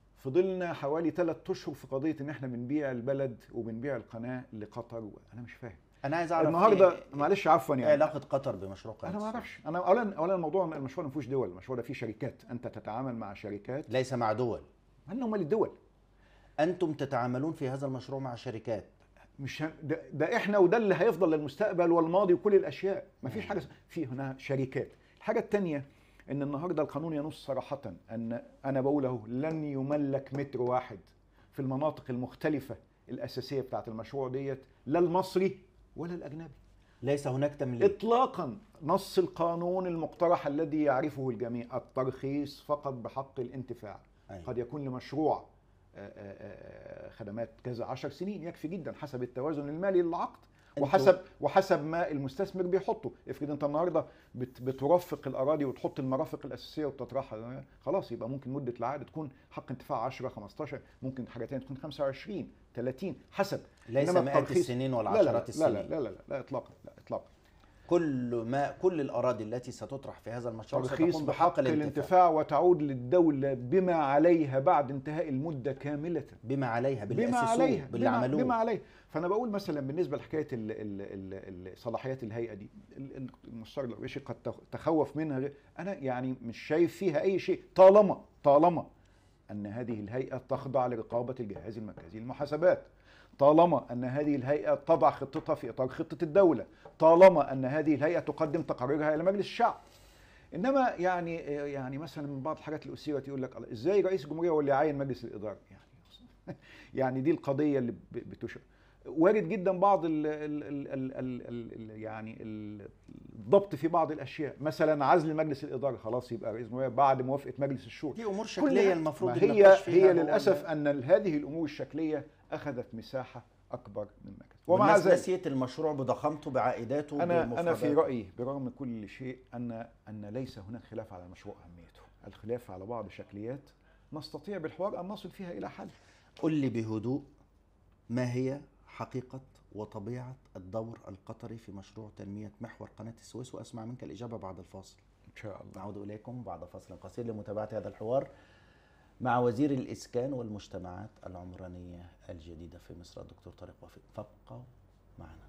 [SPEAKER 2] فضلنا حوالي ثلاث اشهر في قضيه ان احنا بنبيع البلد وبنبيع القناه لقطر انا مش فاهم
[SPEAKER 1] انا عايز اعرف
[SPEAKER 2] النهارده
[SPEAKER 1] إيه-
[SPEAKER 2] معلش عفوا
[SPEAKER 1] إيه
[SPEAKER 2] يعني
[SPEAKER 1] علاقه قطر بمشروع قناه
[SPEAKER 2] انا ما
[SPEAKER 1] السويس؟
[SPEAKER 2] اعرفش انا اولا اولا الموضوع المشروع ما فيهوش دول المشروع ده فيه شركات انت تتعامل مع شركات
[SPEAKER 1] ليس مع دول
[SPEAKER 2] هل هم الدول
[SPEAKER 1] انتم تتعاملون في هذا المشروع مع شركات
[SPEAKER 2] مش ه- ده, ده احنا وده اللي هيفضل للمستقبل والماضي وكل الاشياء ما فيش حاجه في هنا شركات الحاجه الثانيه ان النهارده القانون ينص صراحه ان انا بقول اهو لن يملك متر واحد في المناطق المختلفه الاساسيه بتاعت المشروع ديت لا المصري ولا الاجنبي
[SPEAKER 1] ليس هناك تمليك
[SPEAKER 2] اطلاقا نص القانون المقترح الذي يعرفه الجميع الترخيص فقط بحق الانتفاع
[SPEAKER 1] أيوة.
[SPEAKER 2] قد يكون لمشروع آه، آه، آه، خدمات كذا عشر سنين يكفي جدا حسب التوازن المالي للعقد
[SPEAKER 1] أنتوا-
[SPEAKER 2] وحسب وحسب ما المستثمر بيحطه افرض انت النهارده بت بترفق الاراضي وتحط المرافق الاساسيه وتطرحها خلاص يبقى ممكن مده العقد تكون حق انتفاع 10 15 ممكن حاجه ثانيه تكون 25 30 حسب
[SPEAKER 1] ليس
[SPEAKER 2] إنما
[SPEAKER 1] مئات
[SPEAKER 2] الترخيص-
[SPEAKER 1] السنين
[SPEAKER 2] لا لا
[SPEAKER 1] والعشرات
[SPEAKER 2] لا لا
[SPEAKER 1] السنين
[SPEAKER 2] لا لا لا, لا اطلاقا لا اطلاقا
[SPEAKER 1] كل ما كل الاراضي التي ستطرح في هذا المشروع
[SPEAKER 2] ترخيص
[SPEAKER 1] ستكون
[SPEAKER 2] بحق
[SPEAKER 1] بحق الانتفاع
[SPEAKER 2] الانتفاع وتعود للدولة بما عليها بعد انتهاء المدة كاملة
[SPEAKER 1] بما عليها باللي
[SPEAKER 2] بما
[SPEAKER 1] أسسوه
[SPEAKER 2] عليها
[SPEAKER 1] باللي
[SPEAKER 2] بما,
[SPEAKER 1] عملوه
[SPEAKER 2] بما عليها فأنا بقول مثلا بالنسبة لحكاية ال- ال- ال- ال- صلاحيات الهيئة دي ال- ال- المستشار الرئيسي قد تخ- تخوف منها غير- أنا يعني مش شايف فيها أي شيء طالما طالما أن هذه الهيئة تخضع لرقابة الجهاز المركزي للمحاسبات طالما أن هذه الهيئة تضع خطتها في إطار خطة الدولة طالما أن هذه الهيئة تقدم تقاريرها إلى مجلس الشعب انما يعني يعني مثلا من بعض الحاجات اللي اثيرت يقول لك الله، ازاي رئيس الجمهوريه هو اللي يعين مجلس الاداره يعني يعني دي القضيه اللي ب- بتشر وارد جدا بعض ال ال ال ال ال ال ال يعني ال- الضبط في بعض الاشياء مثلا عزل مجلس الاداره خلاص يبقى رئيس الجمهوريه بعد موافقه مجلس الشورى
[SPEAKER 1] دي امور
[SPEAKER 2] كل
[SPEAKER 1] شكليه
[SPEAKER 2] ه-
[SPEAKER 1] المفروض
[SPEAKER 2] ما هي
[SPEAKER 1] النقاش فيها
[SPEAKER 2] هي
[SPEAKER 1] هو
[SPEAKER 2] للاسف
[SPEAKER 1] ال-
[SPEAKER 2] ان هذه الامور الشكليه اخذت مساحه اكبر من مجلس ومع
[SPEAKER 1] والناس
[SPEAKER 2] ذلك
[SPEAKER 1] نسيت المشروع بضخامته بعائداته
[SPEAKER 2] انا انا في
[SPEAKER 1] بمفرداته.
[SPEAKER 2] رايي برغم كل شيء ان ان ليس هناك خلاف على المشروع اهميته الخلاف على بعض شكليات نستطيع بالحوار ان نصل فيها الى حل
[SPEAKER 1] قل لي بهدوء ما هي حقيقة وطبيعة الدور القطري في مشروع تنمية محور قناة السويس وأسمع منك الإجابة بعد الفاصل
[SPEAKER 2] ان شاء الله
[SPEAKER 1] نعود إليكم بعد فاصل قصير لمتابعة هذا الحوار مع وزير الإسكان والمجتمعات العمرانية الجديدة في مصر الدكتور طارق وفيق فابقوا معنا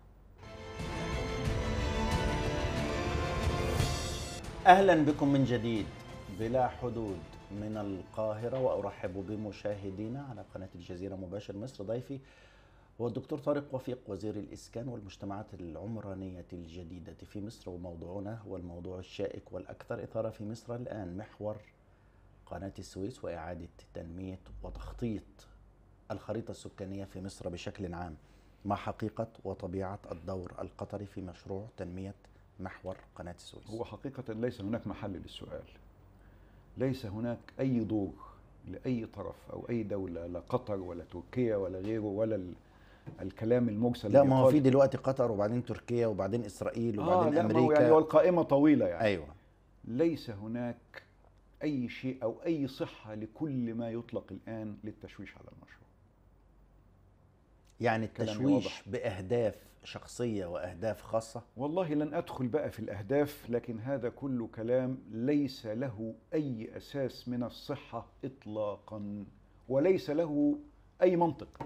[SPEAKER 1] أهلا بكم من جديد بلا حدود من القاهرة وأرحب بمشاهدينا على قناة الجزيرة مباشر مصر ضيفي هو الدكتور طارق وفيق وزير الإسكان والمجتمعات العمرانية الجديدة في مصر وموضوعنا هو الموضوع الشائك والأكثر إثارة في مصر الآن محور قناة السويس وإعادة تنمية وتخطيط الخريطة السكانية في مصر بشكل عام ما حقيقة وطبيعة الدور القطري في مشروع تنمية محور قناة السويس
[SPEAKER 2] هو حقيقه ليس هناك محل للسؤال ليس هناك اي دور لاي طرف او اي دوله لا قطر ولا تركيا ولا غيره ولا ال- الكلام المرسل
[SPEAKER 1] لا
[SPEAKER 2] اللي
[SPEAKER 1] ما هو
[SPEAKER 2] يقال-
[SPEAKER 1] في دلوقتي قطر وبعدين تركيا وبعدين إسرائيل
[SPEAKER 2] آه
[SPEAKER 1] وبعدين
[SPEAKER 2] لا ما هو
[SPEAKER 1] أمريكا
[SPEAKER 2] يعني والقائمه طويله يعني
[SPEAKER 1] أيوة
[SPEAKER 2] ليس هناك اي شيء او اي صحه لكل ما يطلق الان للتشويش على المشروع
[SPEAKER 1] يعني
[SPEAKER 2] كلامي
[SPEAKER 1] التشويش
[SPEAKER 2] واضح.
[SPEAKER 1] بأهداف شخصية وأهداف خاصة
[SPEAKER 2] والله لن ادخل بقى في الاهداف لكن هذا كله كلام ليس له اي اساس من الصحه اطلاقا وليس له اي منطق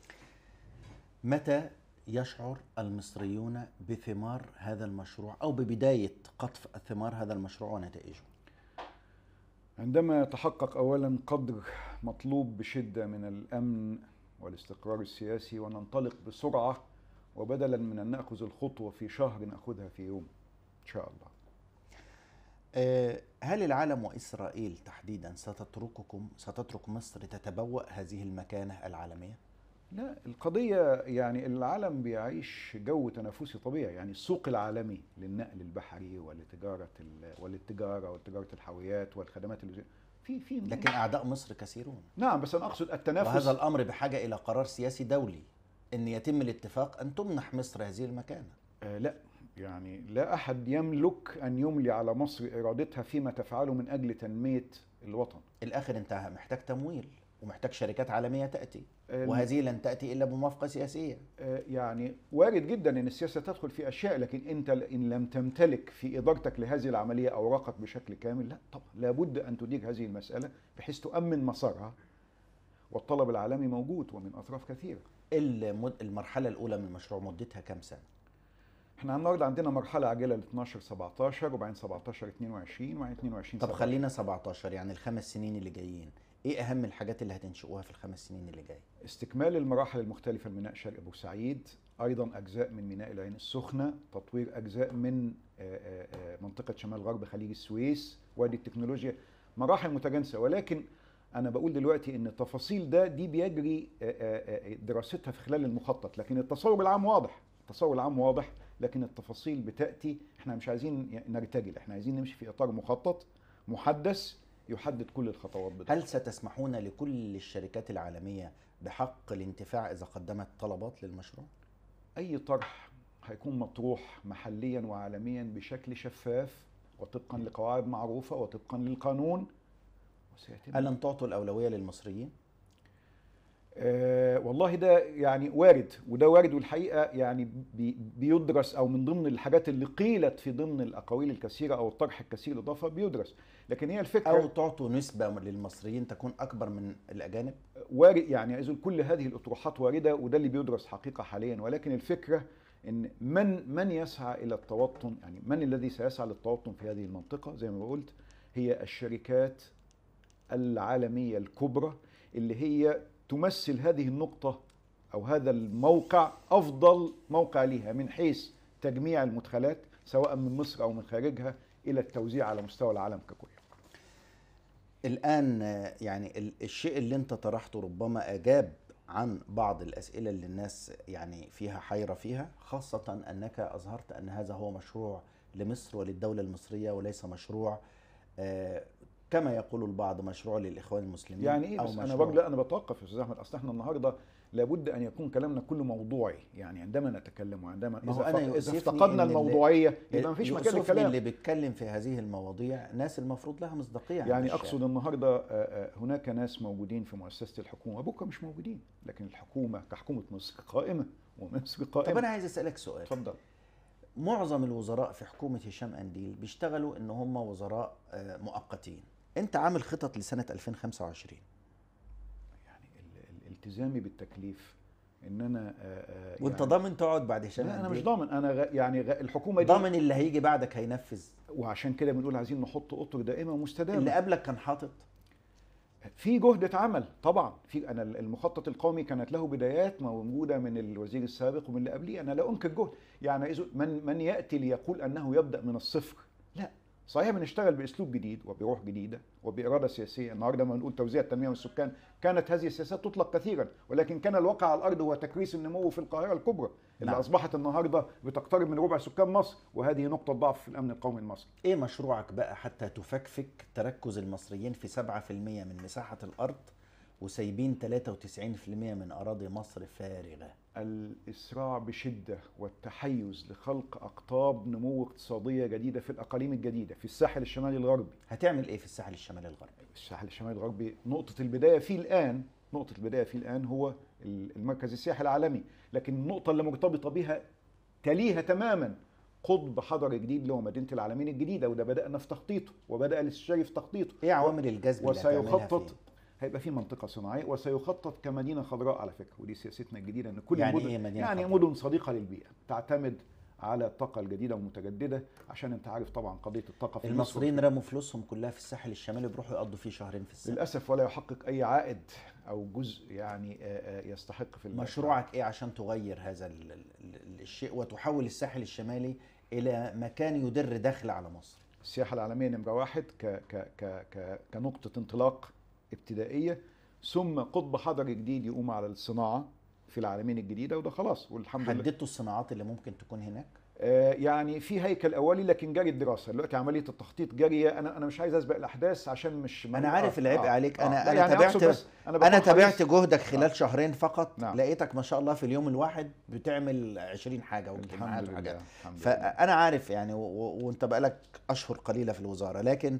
[SPEAKER 1] متى يشعر المصريون بثمار هذا المشروع أو ببداية قطف ثمار هذا المشروع ونتائجه
[SPEAKER 2] عندما يتحقق اولا قدر مطلوب بشده من الامن والاستقرار السياسي وننطلق بسرعه وبدلا من ان ناخذ الخطوه في شهر ناخذها في يوم ان شاء الله
[SPEAKER 1] آه، هل العالم وإسرائيل تحديدا ستترككم ستترك مصر تتبوأ هذه المكانة العالمية؟
[SPEAKER 2] لا القضية يعني العالم بيعيش جو تنافسي طبيعي يعني السوق العالمي للنقل البحري ولتجارة ال- وللتجارة وتجارة الحاويات والخدمات اللي زي- في في
[SPEAKER 1] لكن أعداء مصر كثيرون
[SPEAKER 2] نعم بس أنا أقصد التنافس
[SPEAKER 1] وهذا الأمر بحاجة إلى قرار سياسي دولي أن يتم الاتفاق أن تمنح مصر هذه المكانة
[SPEAKER 2] آه لا يعني لا أحد يملك أن يملي على مصر إرادتها فيما تفعله من أجل تنمية الوطن
[SPEAKER 1] الآخر أنت محتاج تمويل ومحتاج شركات عالمية تأتي
[SPEAKER 2] آه،
[SPEAKER 1] وهذه لن تأتي إلا بموافقة سياسية
[SPEAKER 2] آه، يعني وارد جدا ان السياسه تدخل في اشياء لكن انت ان لم تمتلك في ادارتك لهذه العمليه اوراقك بشكل كامل لا طبعا لابد ان تدير هذه المساله بحيث تؤمن مسارها والطلب العالمي موجود ومن اطراف كثيره
[SPEAKER 1] المد... المرحلة الأولى من المشروع مدتها كم سنة؟
[SPEAKER 2] احنا النهارده عندنا مرحله عاجله ل 12 17 وبعدين 17 22 وبعدين 22
[SPEAKER 1] طب
[SPEAKER 2] 17.
[SPEAKER 1] خلينا 17 يعني الخمس سنين اللي جايين ايه اهم الحاجات اللي هتنشئوها في الخمس سنين اللي جايه
[SPEAKER 2] استكمال المراحل المختلفة من ميناء شرق بورسعيد أيضا أجزاء من ميناء العين السخنة تطوير أجزاء من آه، آه، آه، منطقة شمال غرب خليج السويس وادي التكنولوجيا مراحل متجانسة ولكن أنا بقول دلوقتي إن التفاصيل ده دي بيجري آه، آه، آه، دراستها في خلال المخطط لكن التصور العام واضح التصور العام واضح لكن التفاصيل بتأتي احنا مش عايزين نرتجل احنا عايزين نمشي في إطار مخطط محدث يحدد كل الخطوات بتاعته
[SPEAKER 1] هل ستسمحون لكل الشركات العالمية بحق الانتفاع إذا قدمت طلبات للمشروع؟
[SPEAKER 2] اي طرح هيكون مطروح محليا وعالميا بشكل شفاف وطبقا لقواعد معروفه وطبقا للقانون وسيتم
[SPEAKER 1] هل لن تعطوا الأولوية للمصريين؟
[SPEAKER 2] آه والله ده يعني وارد وده وارد والحقيقه يعني بي بيدرس او من ضمن الحاجات اللي قيلت في ضمن الاقاويل الكثيره او الطرح الكثير الاضافه بيدرس لكن هي الفكره
[SPEAKER 1] أو تعطوا نسبة للمصريين تكون أكبر من الأجانب؟
[SPEAKER 2] وارد يعني عايز أقول كل هذه الاطروحات وارده وده اللي بيدرس حقيقه حاليا ولكن الفكره ان من من يسعى الى التوطن يعني من الذي سيسعى للتوطن في هذه المنطقه زي ما قلت هي الشركات العالميه الكبرى اللي هي تمثل هذه النقطه او هذا الموقع افضل موقع ليها من حيث تجميع المدخلات سواء من مصر او من خارجها الى التوزيع على مستوى العالم ككل
[SPEAKER 1] الآن آه، يعني ال- الشيء اللي أنت طرحته ربما أجاب عن بعض الأسئلة اللي الناس يعني فيها حيرة فيها خاصة أنك أظهرت أن هذا هو مشروع لمصر وللدولة المصرية وليس مشروع آه، كما يقول البعض مشروع للإخوان المسلمين
[SPEAKER 2] يعني ايه
[SPEAKER 1] أو
[SPEAKER 2] بس انا
[SPEAKER 1] مشروع-
[SPEAKER 2] برضه لا انا بتوقف يا استاذ احمد اصل احنا النهارده لابد ان يكون كلامنا كله موضوعي يعني عندما نتكلم وعندما
[SPEAKER 1] ما هو
[SPEAKER 2] اذا,
[SPEAKER 1] أنا
[SPEAKER 2] فق- إذا
[SPEAKER 1] يؤسفني
[SPEAKER 2] افتقدنا
[SPEAKER 1] إن اللي-
[SPEAKER 2] الموضوعيه يبقى مفيش مكان
[SPEAKER 1] يؤسفني
[SPEAKER 2] للكلام
[SPEAKER 1] اللي بيتكلم في هذه المواضيع ناس المفروض لها مصداقية عند
[SPEAKER 2] يعني
[SPEAKER 1] الشارع.
[SPEAKER 2] اقصد النهارده آه، آه، هناك ناس موجودين في مؤسسه الحكومه بكره مش موجودين لكن الحكومه كحكومه مصر قائمه ومصر
[SPEAKER 1] طب
[SPEAKER 2] قائمه
[SPEAKER 1] أنا عايز أسألك سؤال
[SPEAKER 2] اتفضل
[SPEAKER 1] معظم الوزراء في حكومة هشام أنديل بيشتغلوا إن هم وزراء آه، مؤقتين أنت عامل خطط لسنة 2025
[SPEAKER 2] يعني ال- ال- التزامي بالتكليف ان انا آه، آه،
[SPEAKER 1] وأنت
[SPEAKER 2] يعني
[SPEAKER 1] ضامن تقعد بعد هشام
[SPEAKER 2] لا انا
[SPEAKER 1] أنديل؟
[SPEAKER 2] مش ضامن انا غ- يعني غ- الحكومه دي
[SPEAKER 1] ضامن اللي هيجي بعدك هينفذ
[SPEAKER 2] وعشان كده بنقول عايزين نحط اطر دائمه
[SPEAKER 1] اللي
[SPEAKER 2] ومستدامه
[SPEAKER 1] قبلك كان حاطط
[SPEAKER 2] في جهد اتعمل طبعا في انا المخطط القومي كانت له بدايات موجوده من الوزير السابق ومن اللي قبليه انا لا انكر جهد يعني إذا- من من ياتي ليقول انه يبدا من الصفر لا صحيح بنشتغل باسلوب جديد وبروح جديده وباراده سياسيه النهارده لما نقول توزيع التنميه والسكان كانت هذه السياسات تطلق كثيرا ولكن كان الواقع على الارض هو تكريس النمو في القاهره الكبرى اللي
[SPEAKER 1] نعم.
[SPEAKER 2] اصبحت النهارده بتقترب من ربع سكان مصر وهذه نقطه ضعف في الامن القومي المصري
[SPEAKER 1] إيه مشروعك بقى حتى تفكفك تركز المصريين في 7% من مساحة الأرض وسايبين 93% من أراضي مصر فارغة
[SPEAKER 2] الإسراع بشدة والتحيز لخلق أقطاب نمو اقتصادية جديدة في الأقاليم الجديدة في الساحل الشمالي الغربي
[SPEAKER 1] هتعمل إيه في الساحل الشمالي الغربي؟
[SPEAKER 2] الساحل الشمالي الغربي نقطة البداية فيه الآن نقطة البداية فيه الآن هو المركز السياحي العالمي لكن النقطة اللي مرتبطة بها تليها تماما قطب حضري جديد اللي هو مدينة العالمين الجديدة وده بدأنا في تخطيطه وبدأ الاستشاري في تخطيطه
[SPEAKER 1] إيه عوامل الجذب اللي هتعملها
[SPEAKER 2] وسيخطط
[SPEAKER 1] فيه؟
[SPEAKER 2] هيبقى في منطقه صناعيه وسيخطط كمدينه خضراء على فكره ودي سياستنا الجديده ان كل
[SPEAKER 1] يعني
[SPEAKER 2] المدن
[SPEAKER 1] إيه مدينة
[SPEAKER 2] يعني
[SPEAKER 1] خضراء؟
[SPEAKER 2] مدن صديقه للبيئه تعتمد على الطاقه الجديده والمتجدده عشان انت عارف طبعا قضيه الطاقه في مصر
[SPEAKER 1] المصريين رموا فلوسهم كلها في الساحل الشمالي بيروحوا يقضوا فيه شهرين في السنة
[SPEAKER 2] للاسف ولا يحقق اي عائد او جزء يعني آه، آه، يستحق في المدفع.
[SPEAKER 1] مشروعك ايه عشان تغير هذا ال ال ال الشيء وتحول الساحل الشمالي الى مكان يدر دخل على مصر
[SPEAKER 2] السياحه العالميه نمره واحد ك ك ك ك كنقطه انطلاق ابتدائيه ثم قطب حضري جديد يقوم على الصناعه في العالمين الجديده وده خلاص والحمد لله
[SPEAKER 1] حددتوا الصناعات اللي ممكن تكون هناك
[SPEAKER 2] آه، يعني في هيكل اولي لكن جاري الدراسه دلوقتي عمليه التخطيط جاريه انا انا مش عايز اسبق الاحداث عشان مش
[SPEAKER 1] انا عارف العبء عليك انا
[SPEAKER 2] لا،
[SPEAKER 1] انا
[SPEAKER 2] يعني
[SPEAKER 1] تابعت
[SPEAKER 2] أقصد بس
[SPEAKER 1] انا,
[SPEAKER 2] بكون
[SPEAKER 1] تابعت
[SPEAKER 2] حريص-
[SPEAKER 1] جهدك خلال شهرين فقط
[SPEAKER 2] نعم.
[SPEAKER 1] لقيتك ما شاء الله في اليوم الواحد بتعمل 20 حاجه واجتماعات
[SPEAKER 2] الحمد
[SPEAKER 1] وحاجات
[SPEAKER 2] لله الحمد لله
[SPEAKER 1] فانا عارف يعني و- و- وانت بقالك اشهر قليله في الوزاره لكن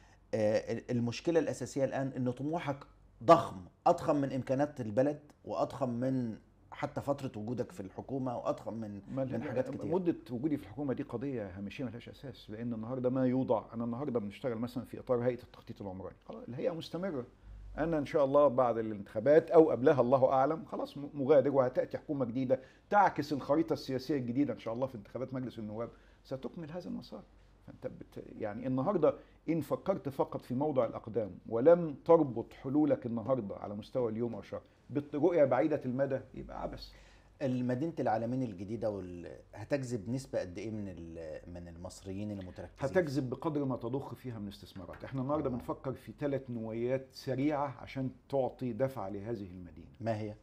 [SPEAKER 1] آه، المشكله الاساسيه الان ان طموحك ضخم اضخم من امكانات البلد واضخم من حتى فتره وجودك في الحكومه واضخم من
[SPEAKER 2] ما-
[SPEAKER 1] من حاجات كتير
[SPEAKER 2] مده وجودي في الحكومه دي قضيه هامشيه ما لهاش اساس لان النهارده ما يوضع انا النهارده بنشتغل مثلا في اطار هيئه التخطيط العمراني خلاص الهيئه مستمره انا ان شاء الله بعد الانتخابات او قبلها الله اعلم خلاص م- مغادر وهتاتي حكومه جديده تعكس الخريطه السياسيه الجديده ان شاء الله في انتخابات مجلس النواب ستكمل هذا المسار فانت بت يعني النهارده ان فكرت فقط في موضع الاقدام ولم تربط حلولك النهارده على مستوى اليوم او الشهر برؤيه بعيده المدى يبقى عبث
[SPEAKER 1] المدينة العالمين الجديدة وال... هتجذب نسبة قد ايه من ال... من المصريين المتركزين
[SPEAKER 2] هتجذب بقدر ما تضخ فيها من استثمارات احنا النهارده بنفكر في ثلاث نويات سريعه عشان تعطي دفعه لهذه المدينه
[SPEAKER 1] ما هي؟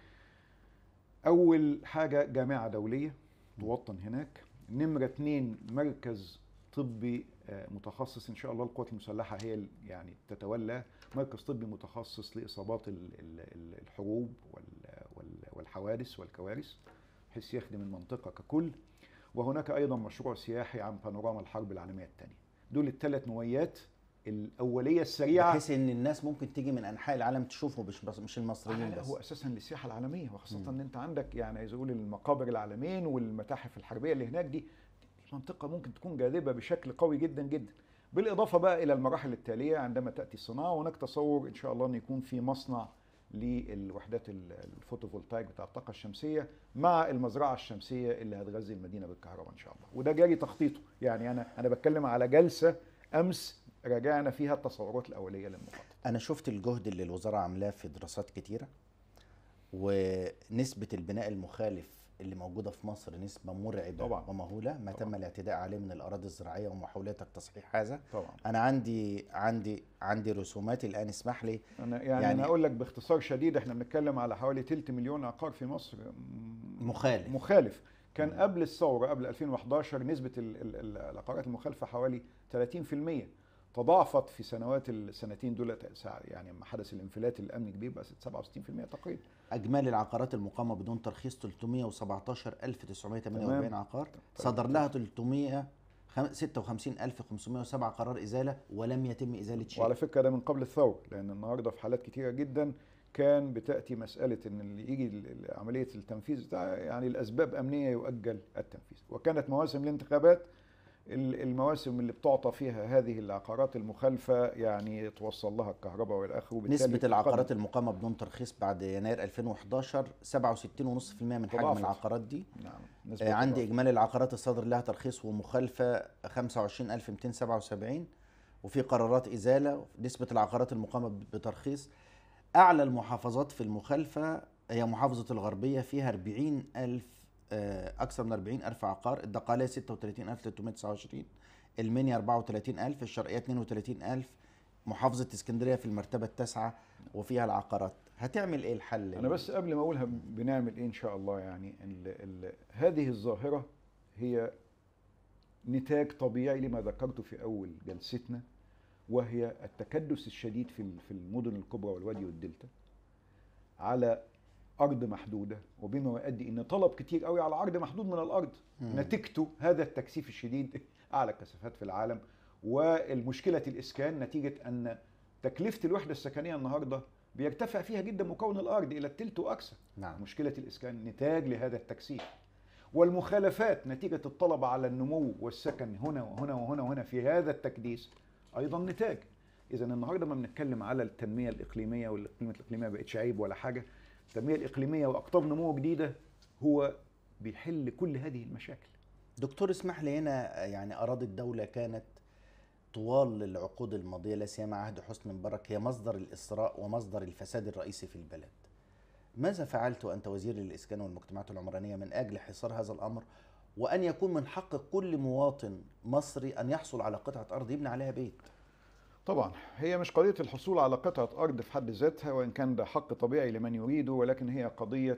[SPEAKER 2] اول حاجه جامعه دوليه توطن هناك نمره اتنين مركز طبي آه، متخصص ان شاء الله القوات المسلحه هي ال- يعني تتولى مركز طبي متخصص لاصابات ال- ال- ال- الحروب وال- وال- والحوادث والكوارث بحيث يخدم المنطقه ككل وهناك ايضا مشروع سياحي عن بانوراما الحرب العالميه الثانيه دول الثلاث نويات الاوليه السريعه
[SPEAKER 1] بحيث ان الناس ممكن تيجي من انحاء العالم تشوفه مش بس مش المصريين
[SPEAKER 2] لا
[SPEAKER 1] بس
[SPEAKER 2] هو اساسا للسياحه العالميه وخاصه
[SPEAKER 1] مم.
[SPEAKER 2] ان انت عندك يعني عايز اقول المقابر العالمين والمتاحف الحربيه اللي هناك دي دي منطقه ممكن تكون جاذبه بشكل قوي جدا جدا بالاضافه بقى الى المراحل التاليه عندما تاتي الصناعه وهناك تصور ان شاء الله ان يكون في مصنع للوحدات ال- الفوتوفولتايك بتاع الطاقه الشمسيه مع المزرعه الشمسيه اللي هتغذي المدينه بالكهرباء ان شاء الله وده جاري تخطيطه يعني انا انا بتكلم على جلسه امس راجعنا فيها التصورات الاوليه للمخطط
[SPEAKER 1] انا شفت الجهد اللي الوزاره عاملاه في دراسات كتيره ونسبه البناء المخالف اللي موجوده في مصر نسبه مرعبه
[SPEAKER 2] طبعاً.
[SPEAKER 1] ومهوله ما تم
[SPEAKER 2] طبعاً.
[SPEAKER 1] الاعتداء عليه من الاراضي الزراعيه ومحاولتك تصحيح هذا
[SPEAKER 2] طبعا
[SPEAKER 1] انا عندي عندي عندي رسومات الان اسمح لي
[SPEAKER 2] انا يعني,
[SPEAKER 1] يعني-
[SPEAKER 2] يعني انا اقول لك باختصار شديد احنا بنتكلم على حوالي تلت مليون عقار في مصر م-
[SPEAKER 1] مخالف.
[SPEAKER 2] مخالف كان قبل الثوره قبل 2011 نسبه ال- ال- ال- العقارات المخالفه حوالي 30% تضاعفت في سنوات السنتين دول يعني لما حدث الانفلات الامني كبير بقى 67% تقريبا
[SPEAKER 1] اجمالي العقارات المقامه بدون ترخيص 317948
[SPEAKER 2] تمام.
[SPEAKER 1] عقار
[SPEAKER 2] طيب.
[SPEAKER 1] صدر لها 356507 قرار ازاله ولم يتم ازاله شيء
[SPEAKER 2] وعلى فكره ده من قبل الثوره لان النهارده في حالات كتيره جدا كان بتاتي مساله ان اللي يجي ال- ال- عمليه التنفيذ بتاع يعني الاسباب امنيه يؤجل التنفيذ وكانت مواسم الانتخابات ال- المواسم اللي بتعطى فيها هذه العقارات المخالفه يعني توصل لها الكهرباء والى اخره وبالتالي
[SPEAKER 1] نسبة العقارات
[SPEAKER 2] تقدم.
[SPEAKER 1] المقامة بدون ترخيص بعد يناير 2011 67.5% من حجم
[SPEAKER 2] تضاعفت.
[SPEAKER 1] العقارات دي
[SPEAKER 2] نعم
[SPEAKER 1] آه،
[SPEAKER 2] نسبة
[SPEAKER 1] عندي
[SPEAKER 2] تضاعف.
[SPEAKER 1] إجمالي العقارات الصادر لها ترخيص ومخالفة 25277 وفي قرارات إزالة نسبة العقارات المقامة بترخيص أعلى المحافظات في المخالفة هي محافظة الغربية فيها 40 ألف آه، أكثر من 40 ألف عقار الدقالية 36329 المنيا 34 ألف الشرقية 32 ألف محافظة اسكندرية في المرتبة التاسعة وفيها العقارات هتعمل إيه الحل؟
[SPEAKER 2] انا بس قبل ما اقولها بنعمل ايه ان شاء الله يعني ال ال هذه الظاهره هي نتاج طبيعي لما ذكرته في اول جلستنا وهي التكدس الشديد في ال- في المدن الكبرى والوادي والدلتا على ارض محدوده وبما يؤدي ان طلب كتير قوي على عرض محدود من الارض
[SPEAKER 1] مم.
[SPEAKER 2] نتيجته هذا التكثيف الشديد اعلى كثافات في العالم والمشكله الاسكان نتيجه ان تكلفه الوحده السكنيه النهارده بيرتفع فيها جدا مكون الارض الى الثلث واكثر
[SPEAKER 1] نعم
[SPEAKER 2] مشكله الاسكان نتاج لهذا التكثيف والمخالفات نتيجه الطلب على النمو والسكن هنا وهنا وهنا وهنا في هذا التكديس ايضا نتاج اذا النهارده ما بنتكلم على التنميه الاقليميه والقيمه الاقليميه ما بقتش عيب ولا حاجه التنميه الاقليميه واقطاب نمو جديده هو بيحل كل هذه المشاكل
[SPEAKER 1] دكتور اسمح لي هنا يعني أراضي الدولة كانت طوال العقود الماضية لا سيما عهد حسني مبارك هي مصدر الإسراء ومصدر الفساد الرئيسي في البلد. ماذا فعلت وأنت وزير الإسكان والمجتمعات العمرانية من أجل حصار هذا الأمر وأن يكون من حق كل مواطن مصري أن يحصل على قطعة أرض يبني عليها بيت؟
[SPEAKER 2] طبعا هي مش قضيه الحصول على قطعه ارض في حد ذاتها وان كان ده حق طبيعي لمن يريده ولكن هي قضيه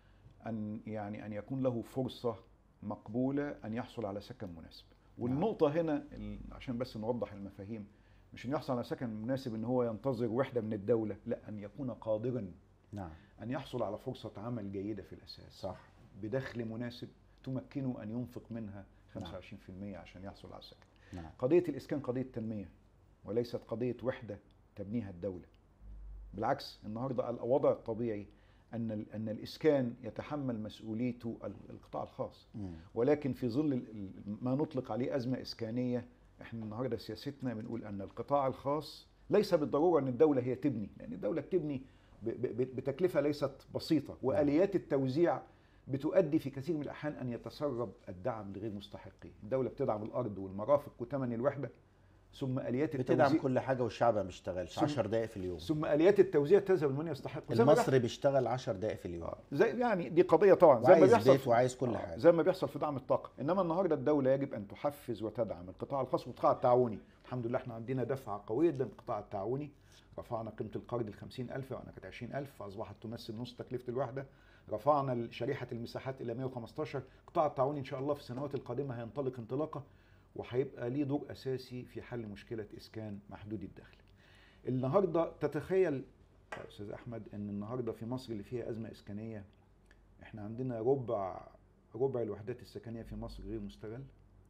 [SPEAKER 2] ان يعني ان يكون له فرصه مقبوله ان يحصل على سكن مناسب والنقطه هنا ال- عشان بس نوضح المفاهيم مش ان يحصل على سكن مناسب ان هو ينتظر وحده من الدوله لا ان يكون قادرا
[SPEAKER 1] نعم
[SPEAKER 2] ان يحصل على فرصه عمل جيده في الاساس
[SPEAKER 1] صح
[SPEAKER 2] بدخل مناسب تمكنه ان ينفق منها 25%
[SPEAKER 1] نعم.
[SPEAKER 2] عشان يحصل على سكن
[SPEAKER 1] نعم
[SPEAKER 2] قضية الإسكان قضية تنمية وليست قضية وحدة تبنيها الدولة بالعكس النهاردة الوضع الطبيعي أن ال- أن الإسكان يتحمل مسؤوليته ال- القطاع الخاص
[SPEAKER 1] مم.
[SPEAKER 2] ولكن في ظل ال- ال- ما نطلق عليه أزمة إسكانية احنا النهاردة سياستنا بنقول أن القطاع الخاص ليس بالضروره ان الدوله هي تبني لان الدوله بتبني ب- ب- بتكلفه ليست بسيطه واليات التوزيع بتؤدي في كثير من الاحيان ان يتسرب الدعم لغير مستحقيه الدوله بتدعم الارض والمرافق وثمن الوحده ثم اليات
[SPEAKER 1] بتدعم
[SPEAKER 2] التوزيع
[SPEAKER 1] كل حاجه والشعب ما بيشتغلش
[SPEAKER 2] ثم-
[SPEAKER 1] 10 دقائق في اليوم
[SPEAKER 2] ثم اليات التوزيع تذهب لمن يستحق زي ما
[SPEAKER 1] المصري بيشتغل 10 دقائق في اليوم
[SPEAKER 2] بيحصل- زي يعني دي قضيه طبعا زي ما
[SPEAKER 1] وعايز
[SPEAKER 2] بيحصل
[SPEAKER 1] بيت
[SPEAKER 2] في-
[SPEAKER 1] وعايز كل
[SPEAKER 2] آه،
[SPEAKER 1] حاجه
[SPEAKER 2] زي ما بيحصل في دعم الطاقه انما النهارده الدوله يجب ان تحفز وتدعم القطاع الخاص والقطاع التعاوني الحمد لله احنا عندنا دفعه قويه جدا في القطاع التعاوني رفعنا قيمه القرض ل 50000 وانا كانت 20000 فاصبحت تمثل نص تكلفه الوحده رفعنا شريحه المساحات الى 115 القطاع التعاوني ان شاء الله في السنوات القادمه هينطلق انطلاقه وهيبقى ليه دور اساسي في حل مشكله اسكان محدود الدخل النهارده تتخيل يا استاذ احمد ان النهارده في مصر اللي فيها ازمه اسكانيه احنا عندنا ربع ربع الوحدات السكنيه في مصر غير مستغل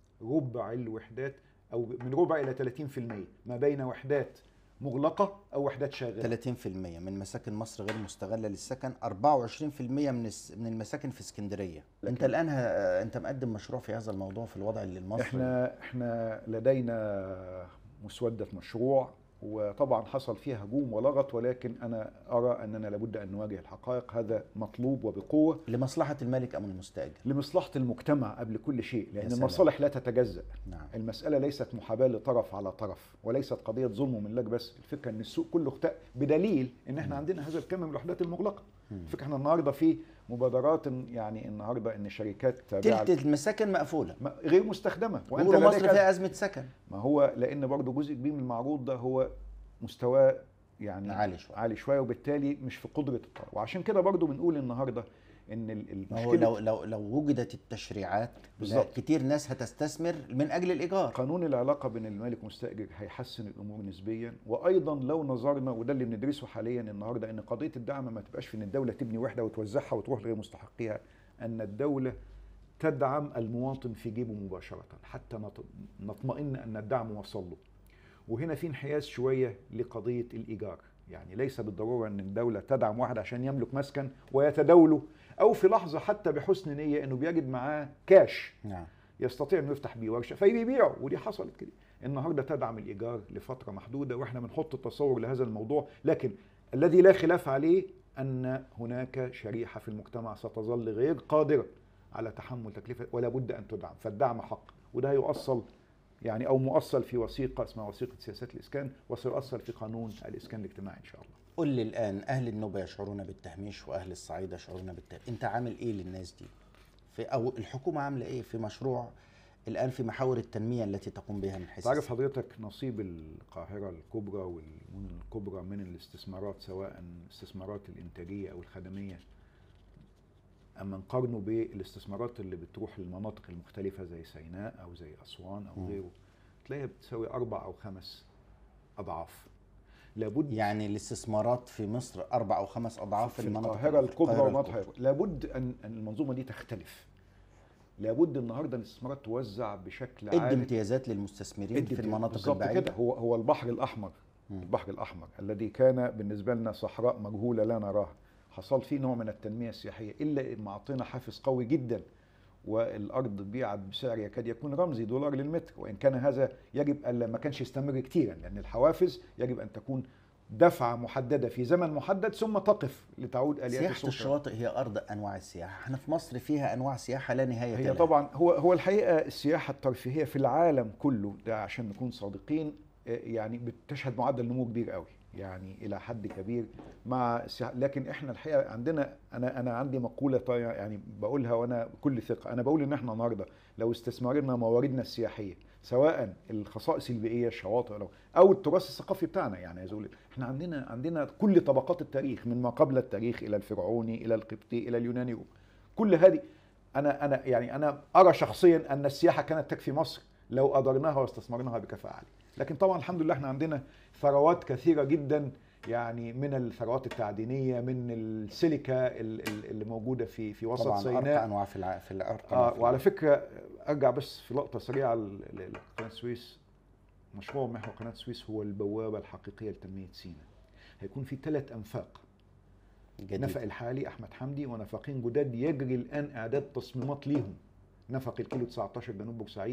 [SPEAKER 2] ربع الوحدات او من ربع الى 30% ما بين وحدات مغلقه او وحدات شاغله
[SPEAKER 1] 30% من مساكن مصر غير مستغله للسكن 24% من الس- من المساكن في اسكندريه انت
[SPEAKER 2] لكن-
[SPEAKER 1] الان ه... انت مقدم مشروع في هذا الموضوع في الوضع اللي المصري
[SPEAKER 2] احنا احنا لدينا مسوده مشروع وطبعا حصل فيها هجوم ولغط ولكن انا ارى اننا لابد ان نواجه الحقائق هذا مطلوب وبقوه
[SPEAKER 1] لمصلحه المالك ام المستاجر
[SPEAKER 2] لمصلحه المجتمع قبل كل شيء
[SPEAKER 1] يا
[SPEAKER 2] لان
[SPEAKER 1] سلام.
[SPEAKER 2] المصالح لا تتجزأ
[SPEAKER 1] نعم
[SPEAKER 2] المسألة ليست محاباة لطرف على طرف وليست قضية ظلم وملاك بس الفكرة ان السوق كله اختاء بدليل ان احنا عندنا هذا الكم من الوحدات المغلقة
[SPEAKER 1] مم.
[SPEAKER 2] الفكرة احنا النهاردة في مبادرات يعني النهاردة ان شركات تابعة
[SPEAKER 1] تلت المساكن مقفوله
[SPEAKER 2] ما- غير مستخدمة
[SPEAKER 1] بيقولوا مصر
[SPEAKER 2] لديك-
[SPEAKER 1] فيها ازمه سكن
[SPEAKER 2] ما هو لان برضه جزء كبير من المعروض ده هو مستواه يعني
[SPEAKER 1] عالي شويه
[SPEAKER 2] عالي شويه وبالتالي مش في قدره الطلب وعشان كده برضه بنقول النهارده ان ال-
[SPEAKER 1] ما هو
[SPEAKER 2] المشكله
[SPEAKER 1] لو لو لو وجدت التشريعات
[SPEAKER 2] بالظبط.
[SPEAKER 1] بالظبط كتير ناس هتستثمر من اجل الايجار
[SPEAKER 2] قانون العلاقه بين المالك والمستاجر هيحسن الامور نسبيا وايضا لو نظرنا وده اللي بندرسه حاليا النهارده ان قضيه الدعم ما تبقاش في ان الدوله تبني وحده وتوزعها وتروح لغير مستحقيها ان الدوله تدعم المواطن في جيبه مباشره حتى نط- نطمئن ان الدعم وصل له وهنا في انحياز شويه لقضيه الايجار يعني ليس بالضروره ان الدوله تدعم واحد عشان يملك مسكن ويتداوله او في لحظه حتى بحسن نيه انه بيجد معاه كاش
[SPEAKER 1] نعم
[SPEAKER 2] يستطيع انه يفتح بيه ورشه فيبيعه ودي حصلت كده النهارده تدعم الايجار لفتره محدوده واحنا بنحط التصور لهذا الموضوع لكن الذي لا خلاف عليه ان هناك شريحه في المجتمع ستظل غير قادره على تحمل تكلفه ولا بد ان تدعم فالدعم حق وده هيؤصل يعني او مؤصل في وثيقه اسمها وثيقه سياسات الاسكان وسيؤصل في قانون الاسكان الاجتماعي ان شاء الله
[SPEAKER 1] قل لي الان اهل النوبه يشعرون بالتهميش واهل الصعيد يشعرون بالتهميش انت عامل ايه للناس دي في او الحكومه عامله ايه في مشروع الان في محاور التنميه التي تقوم بها من حيث
[SPEAKER 2] تعرف حضرتك نصيب القاهرة الكبرى والمدن الكبرى من الاستثمارات سواء الاستثمارات الإنتاجية أو الخدمية أما نقارنه بالاستثمارات اللي بتروح للمناطق المختلفة زي سيناء أو زي أسوان أو
[SPEAKER 1] مم.
[SPEAKER 2] غيره تلاقيها بتساوي أربع أو خمس أضعاف لابد
[SPEAKER 1] يعني الاستثمارات في مصر اربع او خمس اضعاف
[SPEAKER 2] في
[SPEAKER 1] المناطق
[SPEAKER 2] القاهرة الكبرى
[SPEAKER 1] القاهرة
[SPEAKER 2] ومناطق
[SPEAKER 1] الكبرى.
[SPEAKER 2] لابد أن أن المنظومة دي تختلف لابد النهارده الاستثمارات توزع بشكل
[SPEAKER 1] ادي
[SPEAKER 2] عادل
[SPEAKER 1] امتيازات للمستثمرين
[SPEAKER 2] ادي
[SPEAKER 1] في المناطق
[SPEAKER 2] بالظبط
[SPEAKER 1] البعيده
[SPEAKER 2] كده هو هو البحر الاحمر
[SPEAKER 1] مم.
[SPEAKER 2] البحر الاحمر الذي كان بالنسبه لنا صحراء مجهوله لا نراها حصل فيه نوع من التنميه السياحيه الا ما اعطينا حافز قوي جدا والارض بيعت بسعر يكاد يكون رمزي دولار للمتر وان كان هذا يجب الا ما كانش يستمر كثيرا لان الحوافز يجب ان تكون دفعه محدده في زمن محدد ثم تقف لتعود اليات
[SPEAKER 1] سياحه
[SPEAKER 2] السوق
[SPEAKER 1] الشواطئ هي ارض انواع السياحه احنا في مصر فيها انواع سياحه لا نهايه
[SPEAKER 2] هي
[SPEAKER 1] لها
[SPEAKER 2] طبعا هو هو الحقيقه السياحه الترفيهيه في العالم كله ده عشان نكون صادقين آه، يعني بتشهد معدل نمو كبير قوي يعني الى حد كبير مع السياحة لكن احنا الحقيقه عندنا انا انا عندي مقوله طيب يعني بقولها وانا بكل ثقه انا بقول ان احنا النهارده لو استثمرنا مواردنا السياحيه سواء الخصائص البيئيه الشواطئ لو او التراث الثقافي بتاعنا يعني عايز اقول احنا عندنا عندنا كل طبقات التاريخ من ما قبل التاريخ الى الفرعوني الى القبطي الى اليوناني كل هذه انا انا يعني انا ارى شخصيا ان السياحه كانت تكفي مصر لو قدرناها واستثمرناها بكفاءه عاليه لكن طبعا الحمد لله احنا عندنا ثروات كثيره جدا يعني من الثروات التعدينيه من السيليكا ال- ال- اللي موجوده في في وسط
[SPEAKER 1] طبعا ارقى
[SPEAKER 2] سيناء
[SPEAKER 1] انواع في الع... في الارقى
[SPEAKER 2] آه وعلى فكره ارجع بس في لقطه سريعه ل- ل- لقناه السويس مشروع محور قناه السويس هو البوابه الحقيقيه لتنميه سيناء هيكون في ثلاث انفاق
[SPEAKER 1] جديد
[SPEAKER 2] نفق الحالي احمد حمدي ونفقين جداد يجري الان اعداد تصميمات ليهم نفق الكيلو 19 جنوب بورسعيد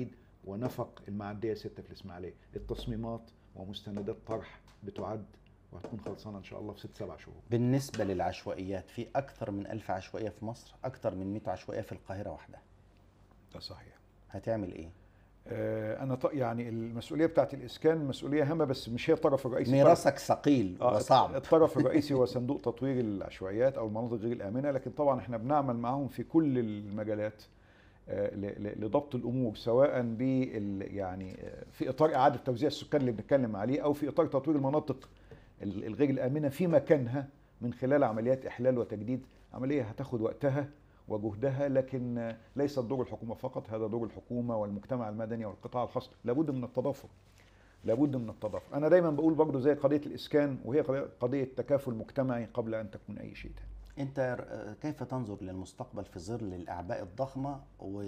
[SPEAKER 2] ونفق المعديه 6 في الاسماعيليه التصميمات ومستندات طرح بتعد وهتكون خلصانه ان شاء الله في ست سبع شهور
[SPEAKER 1] بالنسبة للعشوائيات في أكثر من ألف عشوائية في مصر أكثر من 100 عشوائية في القاهرة واحدة
[SPEAKER 2] ده صحيح
[SPEAKER 1] هتعمل إيه؟
[SPEAKER 2] آه، انا ط- يعني المسؤوليه بتاعت الاسكان مسؤوليه هامه بس مش هي الطرف الرئيسي
[SPEAKER 1] ميراثك ثقيل
[SPEAKER 2] آه،
[SPEAKER 1] وصعب
[SPEAKER 2] الطرف الرئيسي هو صندوق تطوير العشوائيات او المناطق غير الامنه لكن طبعا احنا بنعمل معاهم في كل المجالات آه، ل- ل- لضبط الامور سواء بال يعني آه، في اطار اعاده توزيع السكان اللي بنتكلم عليه او في اطار تطوير المناطق ال- الغير الامنه في مكانها من خلال عمليات احلال وتجديد عمليه هتاخد وقتها وجهدها لكن آه، ليس دور الحكومه فقط هذا دور الحكومه والمجتمع المدني والقطاع الخاص لابد من التضافر لابد من التضافر انا دايما بقول برضو زي قضيه الاسكان وهي قضية- قضيه تكافل مجتمعي قبل ان تكون اي شيء تاني
[SPEAKER 1] أنت آه، كيف تنظر للمستقبل في ظل الأعباء الضخمة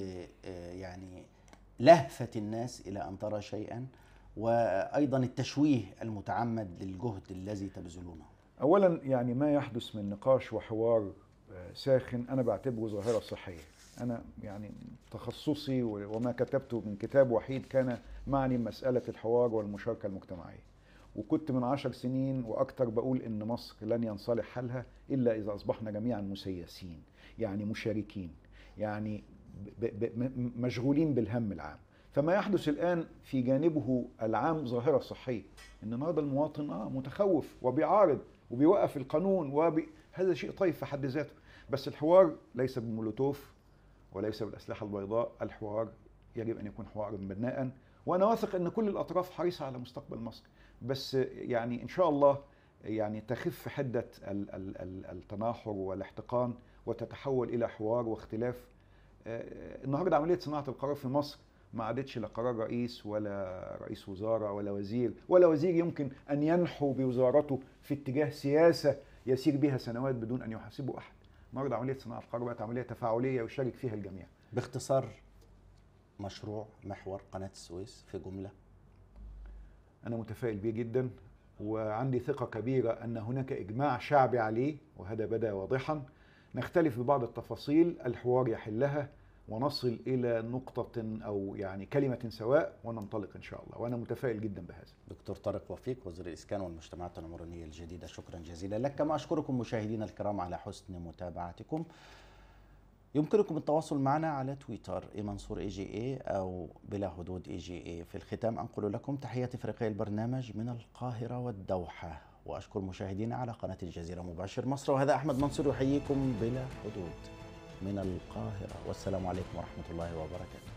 [SPEAKER 1] ويعني لهفة الناس إلى أن ترى شيئا وأيضا التشويه المتعمد للجهد الذي تبذلونه
[SPEAKER 2] اولا يعني ما يحدث من نقاش وحوار آه، ساخن انا بعتبره ظاهره صحيه انا يعني تخصصي و- وما كتبته من كتاب وحيد كان معني بمساله الحوار والمشاركه المجتمعيه وكنت من عشر سنين واكثر بقول ان مصر لن ينصلح حالها الا اذا اصبحنا جميعا مسيسين يعني مشاركين يعني ب ب ب مشغولين بالهم العام فما يحدث الان في جانبه العام ظاهره صحيه ان النهارده المواطن اه متخوف وبيعارض وبيوقف القانون وبي... هذا شيء طيب في حد ذاته بس الحوار ليس بالمولوتوف وليس بالاسلحه البيضاء الحوار يجب ان يكون حوارا بناء وانا واثق ان كل الاطراف حريصه على مستقبل مصر بس يعني ان شاء الله يعني تخف حده ال- ال- ال- التناحر والاحتقان وتتحول الى حوار واختلاف آه، النهارده عمليه صناعه القرار في مصر ما عادتش لا قرار رئيس ولا رئيس وزاره ولا وزير ولا وزير يمكن ان ينحو بوزارته في اتجاه سياسه يسير بها سنوات بدون ان يحاسبه احد. النهارده عمليه صناعه القرار بقت عمليه تفاعليه يشارك فيها الجميع.
[SPEAKER 1] باختصار مشروع محور قناة السويس في جملة
[SPEAKER 2] انا متفائل بيه جدا وعندي ثقه كبيره ان هناك اجماع شعبي عليه وهذا بدا واضحا نختلف في بعض التفاصيل الحوار يحلها ونصل الى نقطه او يعني كلمه سواء وننطلق ان شاء الله وانا متفائل جدا بهذا
[SPEAKER 1] دكتور طارق وفيق وزير الإسكان والمجتمعات العمرانية الجديدة شكرا جزيلا لك كما أشكركم مشاهدينا الكرام على حسن متابعتكم يمكنكم التواصل معنا على تويتر اي منصور اي جي اي او بلا حدود اي جي اي في الختام انقل لكم تحيات فريقي البرنامج من القاهره والدوحه واشكر مشاهدينا على قناه الجزيره مباشر مصر وهذا احمد منصور يحييكم بلا حدود من القاهره والسلام عليكم ورحمه الله وبركاته